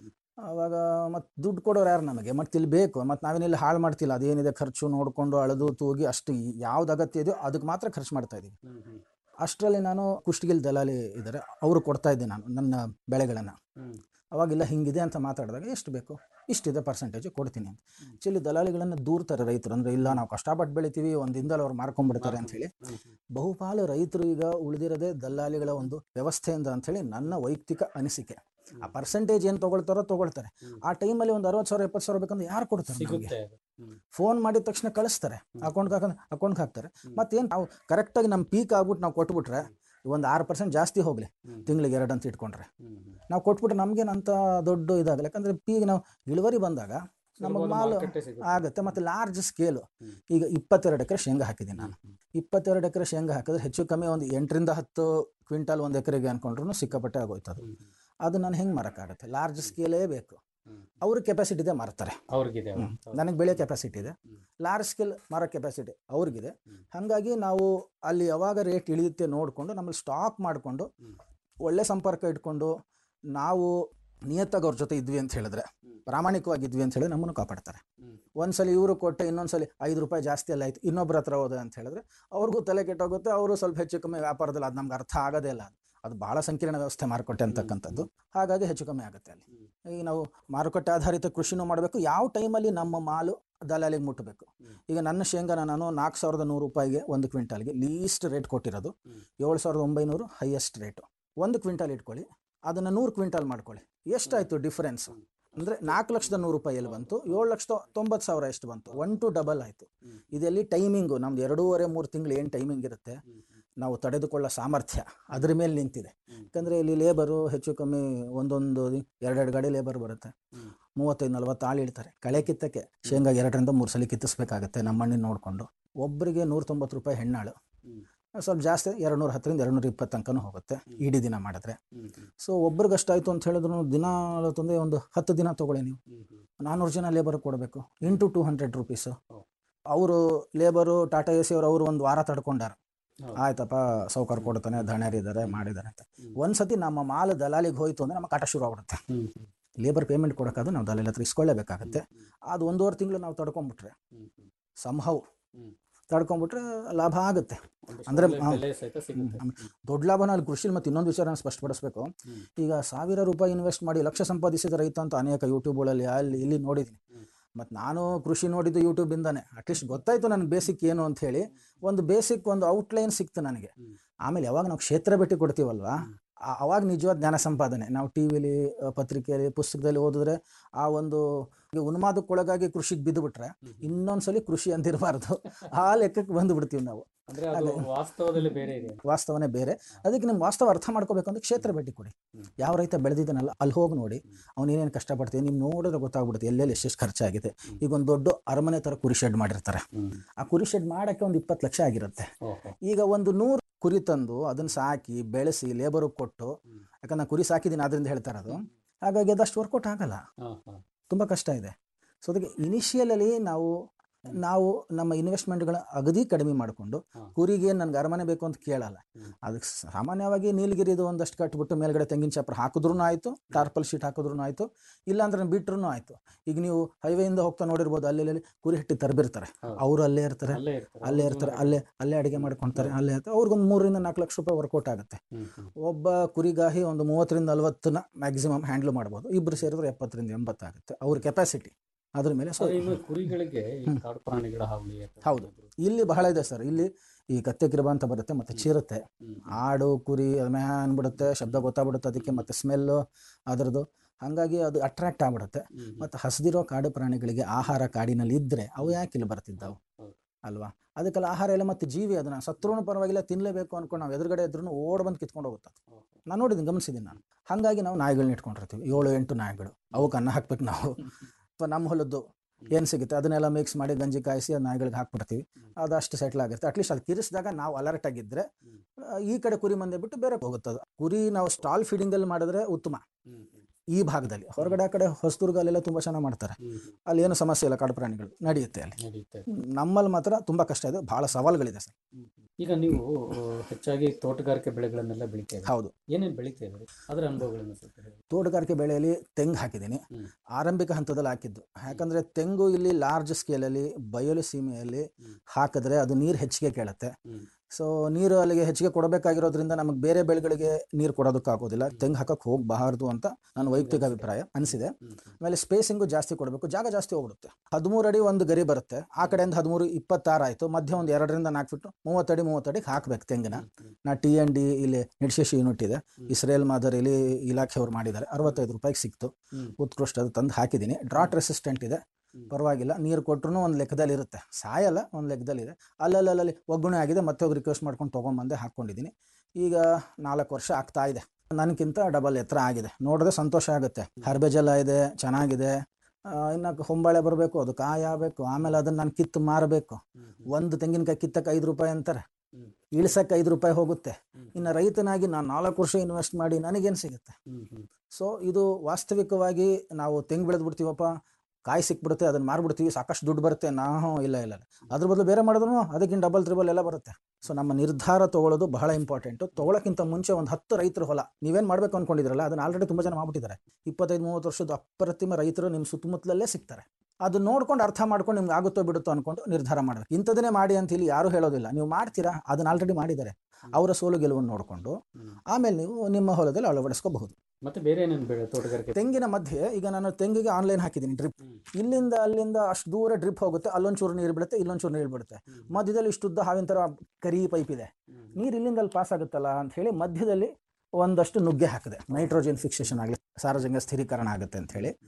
ಆವಾಗ ಮತ್ತು ದುಡ್ಡು ಕೊಡೋರು ಯಾರು ನಮಗೆ ಮತ್ತೆ ಇಲ್ಲಿ ಬೇಕು ಮತ್ತು ನಾವೇನಿಲ್ಲ ಹಾಳು ಮಾಡ್ತಿಲ್ಲ ಅದೇನಿದೆ ಖರ್ಚು ನೋಡಿಕೊಂಡು ಅಳೆದು ತೂಗಿ ಅಷ್ಟು ಯಾವ್ದು ಅಗತ್ಯ ಇದೆಯೋ ಅದಕ್ಕೆ ಮಾತ್ರ ಖರ್ಚು ಮಾಡ್ತಾ ಇದ್ದೀವಿ ಅಷ್ಟರಲ್ಲಿ ನಾನು ಕುಷ್ಟಗಿಲ್ ದಲಾಲಿ ಇದ್ದಾರೆ ಅವರು ಕೊಡ್ತಾ ಇದ್ದೆ ನಾನು ನನ್ನ ಬೆಳೆಗಳನ್ನು ಅವಾಗಿಲ್ಲ ಹಿಂಗಿದೆ ಅಂತ ಮಾತಾಡಿದಾಗ ಎಷ್ಟು ಬೇಕು ಇಷ್ಟಿದೆ ಪರ್ಸೆಂಟೇಜ್ ಕೊಡ್ತೀನಿ ಅಂತ ಆ್ಯಕ್ಚುಲಿ ದಲಾಲಿಗಳನ್ನು ದೂರ್ತಾರೆ ರೈತರು ಅಂದರೆ ಇಲ್ಲ ನಾವು ಕಷ್ಟಪಟ್ಟು ಬೆಳಿತೀವಿ ಒಂದು ದಿನದಲ್ಲಿ ಅವ್ರು ಮಾರ್ಕೊಂಡ್ಬಿಡ್ತಾರೆ ಅಂಥೇಳಿ ಬಹುಪಾಲು ರೈತರು ಈಗ ಉಳಿದಿರೋದೇ ದಲ್ಲಾಳಿಗಳ ಒಂದು ವ್ಯವಸ್ಥೆಯಿಂದ ಅಂಥೇಳಿ ನನ್ನ ವೈಯಕ್ತಿಕ ಅನಿಸಿಕೆ ಆ ಪರ್ಸೆಂಟೇಜ್ ಏನು ತೊಗೊಳ್ತಾರೋ ತೊಗೊಳ್ತಾರೆ ಆ ಟೈಮಲ್ಲಿ ಒಂದು ಅರವತ್ತು ಸಾವಿರ ಎಪ್ಪತ್ತು ಸಾವಿರ ಬೇಕಂದ್ರೆ ಯಾರು ಕೊಡ್ತಾರೆ ನಮ್ಗೆ? ಸಿಗುತ್ತೆ ಅದು. ಹ್ಮ್. ಫೋನ್ ಮಾಡಿದ ತಕ್ಷಣ ಕಳಿಸ್ತಾರೆ ಅಕೌಂಟ್ಗೆ ಹಾಕೊಂಡು ಅಕೌಂಟ್ಗೆ ಹಾಕ್ತಾರೆ ಮತ್ತೇನು ನಾವು ಕರೆಕ್ಟಾಗಿ ನಮ್ಮ ಪೀಕ್ ಆಗ್ಬಿಟ್ಟು ನಾವು ಕೊಟ್ಬಿಟ್ರೆ ಒಂದು ಆರು ಪರ್ಸೆಂಟ್ ಜಾಸ್ತಿ ಹೋಗಲಿ ತಿಂಗಳಿಗೆ ಎರಡು ಅಂತ ಇಟ್ಕೊಂಡ್ರೆ ನಾವು ಕೊಟ್ಬಿಟ್ರೆ ನಮ್ಗೇನು ಅಂತ ದೊಡ್ಡ ಇದಾಗಲ್ಲ ಯಾಕಂದ್ರೆ ಪೀಕ್ ನಾವು ಇಳುವರಿ ಬಂದಾಗ ನಮಗೆ ಸುಲಭವಾದ ಮಾಲು ಮಾರುಕಟ್ಟೆ ಸಿಗುತ್ತೆ. ಆಗುತ್ತೆ ಮತ್ತು ಲಾರ್ಜ್ ಸ್ಕೇಲು ಈಗ ಇಪ್ಪತ್ತೆರಡು ಎಕರೆ ಶೇಂಗಾ ಹಾಕಿದ್ದೀನಿ ನಾನು ಇಪ್ಪತ್ತೆರಡು ಎಕರೆ ಶೇಂಗಾ ಹಾಕಿದ್ರೆ ಹೆಚ್ಚು ಕಮ್ಮಿ ಒಂದು ಎಂಟರಿಂದ ಹತ್ತು ಕ್ವಿಂಟಾಲ್ ಒಂದು ಎಕರೆಗೆ ಅನ್ಕೊಂಡ್ರು ಸಿಕ್ಕಾಪಟ್ಟೆ ಆಗೋಯ್ತು ಅದು ಅದು ನಾನು ಹೆಂಗೆ ಮಾರೋಕ್ಕಾಗತ್ತೆ ಲಾರ್ಜ್ ಸ್ಕೇಲೇ ಬೇಕು ಅವ್ರ ಕೆಪಾಸಿಟಿ ಇದೆ ಮಾರ್ತಾರೆ ಅವ್ರಿಗಿದೆ ಹ್ಮ್. ನನಗೆ ಬೆಳೆ ಕೆಪಾಸಿಟಿ ಇದೆ ಲಾರ್ಜ್ ಸ್ಕೇಲ್ ಮಾರೋ ಕೆಪಾಸಿಟಿ ಅವ್ರಿಗಿದೆ ಹಾಗಾಗಿ ನಾವು ಅಲ್ಲಿ ಯಾವಾಗ ರೇಟ್ ಇಳಿಯುತ್ತೆ ನೋಡಿಕೊಂಡು ನಮ್ಮಲ್ಲಿ ಸ್ಟಾಕ್ ಮಾಡಿಕೊಂಡು ಒಳ್ಳೆ ಸಂಪರ್ಕ ಇಟ್ಕೊಂಡು ನಾವು ನಿಯತ್ತಾಗಿ ಅವ್ರ ಜೊತೆ ಇದ್ವಿ ಅಂತ ಹೇಳಿದ್ರೆ ಪ್ರಾಮಾಣಿಕವಾಗಿದ್ವಿ ಅಂತ ಹೇಳಿ ನಮ್ಮನ್ನು ಕಾಪಾಡ್ತಾರೆ ಒಂದ್ಸಲಿ ಇವರು ಕೊಟ್ಟೆ ಇನ್ನೊಂದ್ಸಲಿ ಐದು ರೂಪಾಯಿ ಜಾಸ್ತಿ ಎಲ್ಲ ಆಯ್ತು ಇನ್ನೊಬ್ಬರ ಹತ್ರ ಹೋದೆ ಅಂತ ಹೇಳಿದ್ರೆ ಅವ್ರಿಗೂ ತಲೆ ಕೆಟ್ಟೋಗುತ್ತೆ ಅವರು ಸ್ವಲ್ಪ ಹೆಚ್ಚು ಕಮ್ಮಿ ವ್ಯಾಪಾರದಲ್ಲಿ ಅದು ನಮ್ಗೆ ಅರ್ಥ ಆಗೋದೇ ಇಲ್ಲ ಅದು ಅದು ಭಾಳ ಸಂಕೀರ್ಣ ವ್ಯವಸ್ಥೆ ಮಾರುಕಟ್ಟೆ ಅಂತಕ್ಕಂಥದ್ದು ಹಾಗಾಗಿ ಹೆಚ್ಚು ಕಮ್ಮಿ ಆಗುತ್ತೆ ಅಲ್ಲಿ ಈಗ ನಾವು ಮಾರುಕಟ್ಟೆ ಆಧಾರಿತ ಕೃಷಿನೂ ಮಾಡಬೇಕು ಯಾವ ಟೈಮಲ್ಲಿ ನಮ್ಮ ಮಾಲು ದಲಾಲಿಗೆ ಮುಟ್ಟಬೇಕು ಈಗ ನನ್ನ ಶೇಂಗಾನ ನಾನು ನಾಲ್ಕು ಸಾವಿರದ ನೂರು ರೂಪಾಯಿಗೆ ಒಂದು ಕ್ವಿಂಟಾಲ್ಗೆ ಲೀಸ್ಟ್ ರೇಟ್ ಕೊಟ್ಟಿರೋದು ಏಳು ಸಾವಿರದ ಒಂಬೈನೂರು ಹೈಯೆಸ್ಟ್ ರೇಟು ಒಂದು ಕ್ವಿಂಟಾಲ್ ಇಟ್ಕೊಳ್ಳಿ ಅದನ್ನು ನೂರು ಕ್ವಿಂಟಾಲ್ ಮಾಡ್ಕೊಳ್ಳಿ ಎಷ್ಟಾಯಿತು ಡಿಫರೆನ್ಸ್ ಅಂದರೆ ನಾಲ್ಕು ಲಕ್ಷದ ನೂರು ರೂಪಾಯಿ ಎಲ್ಲಿ ಬಂತು ಏಳು ಲಕ್ಷದ ತೊಂಬತ್ತು ಸಾವಿರ ಎಷ್ಟು ಬಂತು ಒನ್ ಟು ಡಬಲ್ ಆಯಿತು ಇದೆಲ್ಲಿ ಟೈಮಿಂಗು ನಮ್ದು ಎರಡೂವರೆ ಮೂರು ತಿಂಗಳು ಏನು ಟೈಮಿಂಗ್ ಇರುತ್ತೆ ನಾವು ತಡೆದುಕೊಳ್ಳೋ ಸಾಮರ್ಥ್ಯ ಅದ್ರ ಮೇಲೆ ನಿಂತಿದೆ ಯಾಕಂದರೆ ಇಲ್ಲಿ ಲೇಬರು ಹೆಚ್ಚು ಕಮ್ಮಿ ಒಂದೊಂದು ಎರಡೆರಡು ಗಾಡಿ ಲೇಬರ್ ಬರುತ್ತೆ ಮೂವತ್ತೈದು ನಲ್ವತ್ತು ಆಳು ಇಡ್ತಾರೆ ಕಳೆ ಕಿತ್ತಕ್ಕೆ ಶೇಂಗಾ ಎರಡರಿಂದ ಮೂರು ಸಲ ಕಿತ್ತಿಸ್ಬೇಕಾಗತ್ತೆ ನಮ್ಮ ಮಣ್ಣಿನ ನೋಡಿಕೊಂಡು ಒಬ್ಬರಿಗೆ ನೂರ ತೊಂಬತ್ತು ರೂಪಾಯಿ ಹೆಣ್ಣಾಳು ಸ್ವಲ್ಪ ಜಾಸ್ತಿ ಎರಡು ನೂರ ಹತ್ತರಿಂದ ಎರಡು ನೂರ ಇಪ್ಪತ್ತು ತನಕನೂ ಹೋಗುತ್ತೆ ಇಡೀ ದಿನ ಮಾಡಿದ್ರೆ ಸೊ ಒಬ್ರಿಗೆ ಅಷ್ಟಾಯಿತು ಅಂತ ಹೇಳಿದ್ರು ದಿನ ತಂದೆ ಒಂದು ಹತ್ತು ದಿನ ತೊಗೊಳ್ಳಿ ನೀವು ನಾನ್ನೂರು ಜನ ಲೇಬರ್ ಕೊಡಬೇಕು ಇಂಟು ಟೂ ಹಂಡ್ರೆಡ್ ರುಪೀಸು ಅವರು ಲೇಬರು ಟಾಟಾ ಎ ಸಿ ಅವರು ಅವರು ಒಂದು ವಾರ ತಡ್ಕೊಂಡಾರ ಆಯ್ತಪ್ಪ ಸೌಕರ್ ಕೊಡ್ತಾನೆ ದಣ್ಯರಿದ್ದಾರೆ ಮಾಡಿದ್ದಾರೆ ಅಂತ ಒಂದ್ಸತಿ ನಮ್ಮ ಮಾಲ್ ದಲಾಲಿಗೆ ಹೋಯ್ತು ಅಂದ್ರೆ ನಮ್ಮ ಕಾಟ ಶುರು ಆಗ್ಬಿಡುತ್ತೆ ಲೇಬರ್ ಪೇಮೆಂಟ್ ಕೊಡೋಕ್ಕಾದ್ರೆ ನಾವು ದಲಾಲಿ ಹತ್ರ ಇಸ್ಕೊಳ್ಳೇಬೇಕಾಗತ್ತೆ ಅದು ಒಂದೂವರೆ ತಿಂಗಳು ನಾವು ತಡ್ಕೊಂಡ್ಬಿಟ್ರೆ ಸಂಭವ್ ತಡ್ಕೊಂಡ್ಬಿಟ್ರೆ ಲಾಭ ಆಗುತ್ತೆ ಅಂದ್ರೆ ಒಳ್ಳೆ ಆ, ಬೆಲೆ ಸಹಿತ ಸಿಗುತ್ತೆ. ಹ್ಮ್. ದೊಡ್ಡ ಲಾಭನ ಅಲ್ಲಿ ಕೃಷಿಲಿ ಮತ್ತೆ ಇನ್ನೊಂದು ವಿಚಾರ ಸ್ಪಷ್ಟಪಡಿಸ್ಬೇಕು ಈಗ ಸಾವಿರ ರೂಪಾಯಿ ಇನ್ವೆಸ್ಟ್ ಮಾಡಿ ಲಕ್ಷ ಸಂಪಾದಿಸಿದ ರೈತ ಅಂತ ಅನೇಕ ಯೂಟ್ಯೂಬ್ಗಳಲ್ಲಿ ಅಲ್ಲಿ ಇಲ್ಲಿ ನೋಡಿದ್ದೀನಿ ಮತ್ತು ನಾನು ಕೃಷಿ ನೋಡಿದ್ದು ಯೂಟ್ಯೂಬಿಂದಾನೆ ಅಟ್ಲೀಸ್ಟ್ ಗೊತ್ತಾಯ್ತು ನನಗೆ ಬೇಸಿಕ್ ಏನು ಅಂತ ಹೇಳಿ ಒಂದು ಬೇಸಿಕ್ ಒಂದು ಔಟ್ಲೈನ್ ಸಿಕ್ತು ನನಗೆ ಆಮೇಲೆ ಯಾವಾಗ ನಾವು ಕ್ಷೇತ್ರ ಭೇಟಿ ಕೊಡ್ತೀವಲ್ವಾ ಆ- ಅವಾಗ ನಿಜವಾದ ಜ್ಞಾನ ಸಂಪಾದನೆ ನಾವು ಟಿ ವಿಲಿ ಪತ್ರಿಕೆಯಲ್ಲಿ ಪುಸ್ತಕದಲ್ಲಿ ಓದಿದ್ರೆ ಆ ಒಂದು ಈಗ ಉನ್ಮಾದಕ್ಕೊಳಗಾಗಿ ಕೃಷಿಗೆ ಬಿದ್ದುಬಿಟ್ರೆ ಇನ್ನೊಂದ್ಸಲಿ ಕೃಷಿ ಅಂತಿರಬಾರ್ದು ಆ ಲೆಕ್ಕಕ್ಕೆ ಬಂದು ಬಿಡ್ತೀವಿ ನಾವು ಅಂದ್ರೆ ಅದು ಅದೇ. ವಾಸ್ತವದಲ್ಲಿ ಬೇರೆ ಇದೆ ವಾಸ್ತವನೇ ಬೇರೆ ಅದಕ್ಕೆ ನಿಮ್ಗೆ ವಾಸ್ತವ ಅರ್ಥ ಮಾಡ್ಕೋಬೇಕು ಅಂದ್ರೆ ಕ್ಷೇತ್ರ ಭೇಟಿ ಕೊಡಿ ಯಾವ ರೈತ ಬೆಳೆದಿದ್ದಾನಲ್ಲ ಅಲ್ಲಿ ಹೋಗಿ ನೋಡಿ ಅವ್ನು ಏನೇನು ಕಷ್ಟಪಡ್ತೀವಿ ನೀವು ನೋಡಿದ್ರೆ ಗೊತ್ತಾಗ್ಬಿಡುತ್ತೆ ಎಲ್ಲೆಲ್ಲಿ ಎಷ್ಟೆಷ್ಟು ಖರ್ಚಾಗಿದೆ ಈಗ ಒಂದು ದೊಡ್ಡ ಅರಮನೆ ಥರ ಕುರಿ ಶೆಡ್ ಮಾಡಿರ್ತಾರೆ ಆ ಕುರಿ ಶೆಡ್ ಮಾಡೋಕ್ಕೆ ಒಂದು ಇಪ್ಪತ್ತು ಲಕ್ಷ ಆಗಿರುತ್ತೆ ಈಗ ಒಂದು ನೂರು ಕುರಿ ತಂದು ಅದನ್ನ ಸಾಕಿ ಬೆಳೆಸಿ ಲೇಬರ್ ಕೊಟ್ಟು ಯಾಕಂದ್ರೆ ನಾನು ಕುರಿ ಸಾಕಿದ್ದೀನಿ ಅದರಿಂದ ಹೇಳ್ತಾ ಇರೋದು ಹಾಗಾಗಿ ಅದಷ್ಟು ವರ್ಕೌಟ್ ಆಗಲ್ಲ ತುಂಬ ಕಷ್ಟ ಇದೆ ಸೊ ಅದಕ್ಕೆ ಇನಿಷಿಯಲಲ್ಲಿ ನಾವು ನಾವು ನಮ್ಮ ಇನ್ವೆಸ್ಟ್ಮೆಂಟ್ಗಳ ಅಗದಿ ಕಡಿಮೆ ಮಾಡಿಕೊಂಡು ಕುರಿಗೆ ನನ್ಗೆ ಅರಮನೆ ಬೇಕು ಅಂತ ಕೇಳಲ್ಲ ಅದಕ್ಕೆ ಸಾಮಾನ್ಯವಾಗಿ ನೀಲಗಿರಿದು ಒಂದಷ್ಟು ಕಟ್ಬಿಟ್ಟು ಮೇಲ್ಗಡೆ ತೆಂಗಿನ ಚಪ್ರ ಹಾಕಿದ್ರೂ ಆಯಿತು ಟಾರ್ಪಲ್ ಶೀಟ್ ಹಾಕಿದ್ರೂ ಆಯಿತು ಇಲ್ಲಾಂದ್ರೆ ಬಿಟ್ರೂ ಆಯಿತು ಈಗ ನೀವು ಹೈವೇಯಿಂದ ಹೋಗ್ತಾ ನೋಡಿರ್ಬೋದು ಅಲ್ಲಿ ಅಲ್ಲಿ ಕುರಿ ಹಟ್ಟಿ ತರಬಿರ್ತಾರೆ ಅವರು ಅಲ್ಲೇ ಇರ್ತಾರೆ ಅಲ್ಲೇ ಇರ್ತಾರೆ. ಅಲ್ಲೇ ಇರ್ತಾರೆ ಅಲ್ಲೇ ಅಲ್ಲೇ ಅಡಿಗೆ ಮಾಡ್ಕೊಳ್ತಾರೆ ಅಲ್ಲೇ ಇರ್ತಾರೆ ಅವ್ರಿಗೊಂದು ಮೂರರಿಂದ ನಾಲ್ಕು ಲಕ್ಷ ರೂಪಾಯಿ ವರ್ಕೌಟ್ ಆಗುತ್ತೆ ಒಬ್ಬ ಕುರಿಗಾಹಿ ಒಂದು ಮೂವತ್ತರಿಂದ ನಲ್ವತ್ತನ್ನ ಮ್ಯಾಕ್ಸಿಮಮ್ ಹ್ಯಾಂಡ್ಲ್ ಮಾಡ್ಬೋದು ಇಬ್ಬರು ಸೇರಿದ್ರೆ ಎಪ್ಪತ್ತರಿಂದ ಎಂಬತ್ತಾಗುತ್ತೆ ಅವ್ರ ಕೆಪಾಸಿಟಿ ಅದ್ರ ಮೇಲೆ ಸೊ ಆದ್ರೆ ಇನ್ನು ಕುರಿಗಳಿಗೆ ಈ ಕಾಡು ಪ್ರಾಣಿಗಳ ಹಾವಳಿ ಅಥವಾ ಹೌದು ಇಲ್ಲಿ ಬಹಳ ಇದೆ ಸರ್ ಇಲ್ಲಿ ಈ ಕತ್ತೆ ಕಿರುಬ ಅಂತ ಬರುತ್ತೆ ಮತ್ತೆ ಚಿರತೆ ಆಡು ಕುರಿ ಮ್ಯಾ ಅನ್ಬಿಡುತ್ತೆ ಶಬ್ದ ಗೊತ್ತಾಗ್ಬಿಡುತ್ತೆ ಅದಕ್ಕೆ ಮತ್ತೆ ಸ್ಮೆಲ್ಲು ಅದರದ್ದು ಹಾಗಾಗಿ ಅದು ಅಟ್ರಾಕ್ಟ್ ಆಗ್ಬಿಡುತ್ತೆ ಮತ್ತು ಹಸಿದಿರೋ ಕಾಡು ಪ್ರಾಣಿಗಳಿಗೆ ಆಹಾರ ಕಾಡಿನಲ್ಲಿ ಇದ್ದರೆ ಅವು ಯಾಕೆ ಇಲ್ಲಿ ಬರ್ತಿದ್ದವು ಅಲ್ವಾ ಅದಕ್ಕೆಲ್ಲ ಆಹಾರ ಎಲ್ಲ ಮತ್ತೆ ಜೀವಿ ಅದನ್ನ ಸತ್ರೂ ಪರವಾಗಿಲ್ಲ ತಿನ್ನಲೇಬೇಕು ಅನ್ಕೊಂಡು ನಾವು ಎದುರುಗಡೆ ಇದ್ರೂ ಓಡ್ ಬಂದು ಕಿತ್ಕೊಂಡು ಹೋಗುತ್ತೆ ಅದು. ನಾನು ನೋಡಿದ್ದೀನಿ ಗಮನಿಸಿದ್ದೀನಿ ನಾನು ಹಾಗಾಗಿ ನಾವು ನಾಯಿಗಳನ್ನ ಇಟ್ಕೊಂಡಿರ್ತೀವಿ ಏಳು ಎಂಟು ನಾಯಿಗಳು ಅವಕ್ಕೆ ಅನ್ನ ಹಾಕ್ಬೇಕು ನಾವು ಅಥವಾ ನಮ್ಮ ಹೊಲದ್ದು ಏನು ಸಿಗುತ್ತೆ ಅದನ್ನೆಲ್ಲ ಮಿಕ್ಸ್ ಮಾಡಿ ಗಂಜಿ ಕಾಯಿಸಿ ಅದು ನಾಯಿಗಳಿಗೆ ಹಾಕ್ಬಿಡ್ತೀವಿ ಅದು ಅಷ್ಟು ಸೆಟ್ಲ್ ಆಗಿರುತ್ತೆ ಅಟ್ಲೀಸ್ಟ್ ಅದು ಕಿರಿಸಿದಾಗ ನಾವು ಅಲರ್ಟ್ ಆಗಿದ್ದರೆ ಆ, ಈ ಕಡೆ ಕುರಿ ಮಂದೆ ಬಿಟ್ಟು ಬೇರೆ ಹೋಗುತ್ತೆ ಅದು ಕುರಿ ನಾವು ಸ್ಟಾಲ್ ಫೀಡಿಂಗಲ್ಲಿ ಮಾಡಿದ್ರೆ ಉತ್ತಮ ಈ ಭಾಗದಲ್ಲಿ ಹೊರಗಡೆ ಆ ಕಡೆ ಹೊಸದುರ್ಗ ಅಲ್ಲೆಲ್ಲ ತುಂಬ ಚೆನ್ನಾಗಿ ಮಾಡ್ತಾರೆ ಅಲ್ಲಿ ಏನು ಸಮಸ್ಯೆ ಇಲ್ಲ ಕಾಡು ಪ್ರಾಣಿಗಳು ನಡೆಯುತ್ತೆ ಅಲ್ಲಿ ನಡೆಯುತ್ತೆ ನಮ್ಮಲ್ಲಿ ಮಾತ್ರ ತುಂಬ ಕಷ್ಟ ಇದೆ ಭಾಳ ಸವಾಲುಗಳಿದೆ ಸರ್ ಈಗ ನೀವು ಆ, ಹೆಚ್ಚಾಗಿ ತೋಟಗಾರಿಕೆ ಬೆಳೆಗಳನ್ನೆಲ್ಲ ಬೆಳಿತಾ ಇದ್ದೀರಿ. ಹೌದು. ಏನೇನ್ ಬೆಳಿತಾ ಇದ್ರಿ ಅದರ ಅನುಭವಗಳನ್ನು ಸ್ವಲ್ಪ ಹೇಳಿ. ತೋಟಗಾರಿಕೆ ಬೆಳೆಯಲ್ಲಿ ತೆಂಗು ಹಾಕಿದ್ದೀನಿ ಆರಂಭಿಕ ಹಂತದಲ್ಲಿ ಹಾಕಿದ್ದು ಯಾಕಂದರೆ ತೆಂಗು ಇಲ್ಲಿ ಲಾರ್ಜ್ ಸ್ಕೇಲಲ್ಲಿ ಬಯಲು ಸೀಮೆಯಲ್ಲಿ ಹಾಕಿದ್ರೆ ಅದು ನೀರು ಹೆಚ್ಚಿಗೆ ಕೇಳುತ್ತೆ ಸೊ ನೀರು ಅಲ್ಲಿಗೆ ಹೆಚ್ಚಿಗೆ ಕೊಡಬೇಕಾಗಿರೋದ್ರಿಂದ ನಮಗೆ ಬೇರೆ ಬೆಳೆಗಳಿಗೆ ನೀರು ಕೊಡೋದಕ್ಕಾಗೋದಿಲ್ಲ ತೆಂಗು ಹಾಕಕ್ಕೆ ಹೋಗಬಾರ್ದು ಅಂತ ನನ್ನ ವೈಯಕ್ತಿಕ ಅಭಿಪ್ರಾಯ ಅನಿಸಿದೆ ಆಮೇಲೆ ಸ್ಪೇಸಿಂಗು ಜಾಸ್ತಿ ಕೊಡಬೇಕು ಜಾಗ ಜಾಸ್ತಿ ಹೋಗ್ಬಿಡುತ್ತೆ ಹದಿಮೂರು ಅಡಿ ಒಂದು ಗರಿ ಬರುತ್ತೆ ಆ ಕಡೆಯಿಂದ ಹದಿಮೂರು ಇಪ್ಪತ್ತಾರು ಆಯಿತು ಮಧ್ಯ ಒಂದು ಎರಡರಿಂದ ನಾಲ್ಕು ಫಿಟ್ಟು ಮೂವತ್ತಡಿ ಮೂವತ್ತಡಿಗೆ ಹಾಕ್ಬೇಕು ತೆಂಗಿನ ನಾ ಟಿ ಎನ್ ಡಿ ಇಲ್ಲಿ ನಿಡ್ಶೇಶಿ ಯೂನಿಟ್ ಇದೆ ಇಸ್ರೇಲ್ ಮಾದರಿಲಿ ಇಲಾಖೆಯವರು ಮಾಡಿದ್ದಾರೆ ಅರವತ್ತೈದು ರೂಪಾಯಿಗೆ ಸಿಕ್ತು ಉತ್ಕೃಷ್ಟ ಅದು ತಂದು ಹಾಕಿದ್ದೀನಿ ಡ್ರಾಟ್ ರೆಸಿಸ್ಟೆಂಟ್ ಇದೆ ಪರವಾಗಿಲ್ಲ ನೀರು ಕೊಟ್ಟರು ಒಂದು ಲೆಕ್ಕದಲ್ಲಿ ಇರುತ್ತೆ ಸಾಯಲ್ಲ ಒಂದು ಲೆಕ್ಕದಲ್ಲಿ ಇದೆ ಅಲ್ಲಲ್ಲಿ ಒಗ್ಗಣೆ ಆಗಿದೆ ಮತ್ತೆ ಹೋಗಿ ರಿಕ್ವೆಸ್ಟ್ ಮಾಡ್ಕೊಂಡು ತೊಗೊಂಬಂದೆ ಹಾಕ್ಕೊಂಡಿದ್ದೀನಿ ಈಗ ನಾಲ್ಕು ವರ್ಷ ಆಗ್ತಾ ಇದೆ ನನಗಿಂತ ಡಬಲ್ ಎತ್ತರ ಆಗಿದೆ ನೋಡಿದ್ರೆ ಸಂತೋಷ ಆಗುತ್ತೆ ಹರ್ಬೆಜೆಲ್ಲ ಇದೆ ಚೆನ್ನಾಗಿದೆ ಆ, ಇನ್ನು ಹೊಂಬಾಳೆ ಬರಬೇಕು ಅದು ಕಾಯಿ ಆಗಬೇಕು ಆಮೇಲೆ ಅದನ್ನು ನಾನು ಕಿತ್ತು ಮಾರಬೇಕು ಒಂದು ತೆಂಗಿನಕಾಯಿ ಕಿತ್ತಕ್ಕೆ ಐದು ರೂಪಾಯಿ ಅಂತಾರೆ ಇಳಿಸಕ್ಕೆ ಐದು ರೂಪಾಯಿ ಹೋಗುತ್ತೆ ಇನ್ನು ರೈತನಾಗಿ ನಾನು ನಾಲ್ಕು ವರ್ಷ ಇನ್ವೆಸ್ಟ್ ಮಾಡಿ ನನಗೇನು ಸಿಗುತ್ತೆ ಸೊ ಇದು ವಾಸ್ತವಿಕವಾಗಿ ನಾವು ತೆಂಗು ಬೆಳೆದು ಬಿಡ್ತೀವಪ್ಪ ಕಾಯಿ ಸಿಕ್ಬಿಡುತ್ತೆ ಅದನ್ನ ಮಾರ್ಬಿಡ್ತೀವಿ ಸಾಕಷ್ಟು ದುಡ್ಡು ಬರುತ್ತೆ ನಾವು ಇಲ್ಲ ಇಲ್ಲ ಇಲ್ಲ. ಅದ್ರ ಬದಲು ಬೇರೆ ಮಾಡಿದ್ರು ಅದಕ್ಕಿಂತ ಡಬಲ್ ತ್ರಿಬಲ್ ಎಲ್ಲ ಬರುತ್ತೆ ಸೊ ನಮ್ಮ ನಿರ್ಧಾರ ತಗೊಳ್ಳೋದು ಬಹಳ ಇಂಪಾರ್ಟೆಂಟು ತೊಗೊಳಕ್ಕಿಂತ ಮುಂಚೆ ಒಂದು ಹತ್ತು ರೈತರ ಹೊಲ ನೀವೇನು ಮಾಡಬೇಕು ಅನ್ಕೊಂಡಿದ್ರಲ್ಲ ಅದನ್ನ ಆಲ್ರೆಡಿ ತುಂಬ ಜನ ಮಾಡ್ಬಿಟ್ಟಿದ್ದಾರೆ ಇಪ್ಪತ್ತೈದು ಮೂವತ್ತು ವರ್ಷದ ಅಪ್ರತಿಮ ರೈತರು ನಿಮ್ಮ ಸುತ್ತಮುತ್ತಲಲ್ಲೇ ಸಿಗ್ತಾರೆ ಅದು ನೋಡ್ಕೊಂಡು ಅರ್ಥ ಮಾಡ್ಕೊಂಡು ನಿಮ್ಗೆ ಆಗುತ್ತೋ ಬಿಡುತ್ತೋ ಅನ್ಕೊಂಡು ನಿರ್ಧಾರ ಮಾಡಬೇಕು ಇಂಥದನ್ನೇ ಮಾಡಿ ಅಂತ ಇಲ್ಲಿ ಯಾರೂ ಹೇಳೋದಿಲ್ಲ ನೀವು ಮಾಡ್ತೀರಾ ಅದನ್ನ ಆಲ್ರೆಡಿ ಮಾಡಿದ್ದಾರೆ ಅವರ ಸೋಲು ಗೆಲುವನ್ನು ನೋಡಿಕೊಂಡು ಆಮೇಲೆ ನೀವು ನಿಮ್ಮ ಹೊಲದಲ್ಲಿ ಅಳವಡಿಸ್ಕೋಬಹುದು ಮತ್ತೆ ಬೇರೆ ಏನೇನು ಬೆಳೆ ತೋಟಗಾರಿಕೆ ತೆಂಗಿನ ಮಧ್ಯೆ ಈಗ ನಾನು ತೆಂಗಿಗೆ ಆನ್ಲೈನ್ ಹಾಕಿದ್ದೀನಿ ಡ್ರಿಪ್ ಇಲ್ಲಿಂದ ಅಲ್ಲಿಂದ ಅಷ್ಟು ದೂರ ಡ್ರಿಪ್ ಹೋಗುತ್ತೆ ಅಲ್ಲೊಂಚೂರು ನೀರು ಬಿಡುತ್ತೆ ಇಲ್ಲೊಂಚೂರು ನೀರು ಬಿಡುತ್ತೆ ಮಧ್ಯದಲ್ಲಿ ಇಷ್ಟುದ್ದ ಹಾವಿನ ಥರ ಕರಿ ಪೈಪ್ ಇದೆ ನೀರು ಇಲ್ಲಿಂದ ಅಲ್ಲಿ ಪಾಸ್ ಆಗುತ್ತಲ್ಲ ಅಂತ ಹೇಳಿ ಮಧ್ಯದಲ್ಲಿ ಒಂದಷ್ಟು ನುಗ್ಗೆ ಹಾಕಿದೆ ನೈಟ್ರೋಜನ್ ಫಿಕ್ಸೇಷನ್ ಆಗಲಿ ಸಾರ್ವಜನಿಕ ಸ್ಥಿರೀಕರಣ ಆಗುತ್ತೆ ಅಂತ ಹೇಳಿ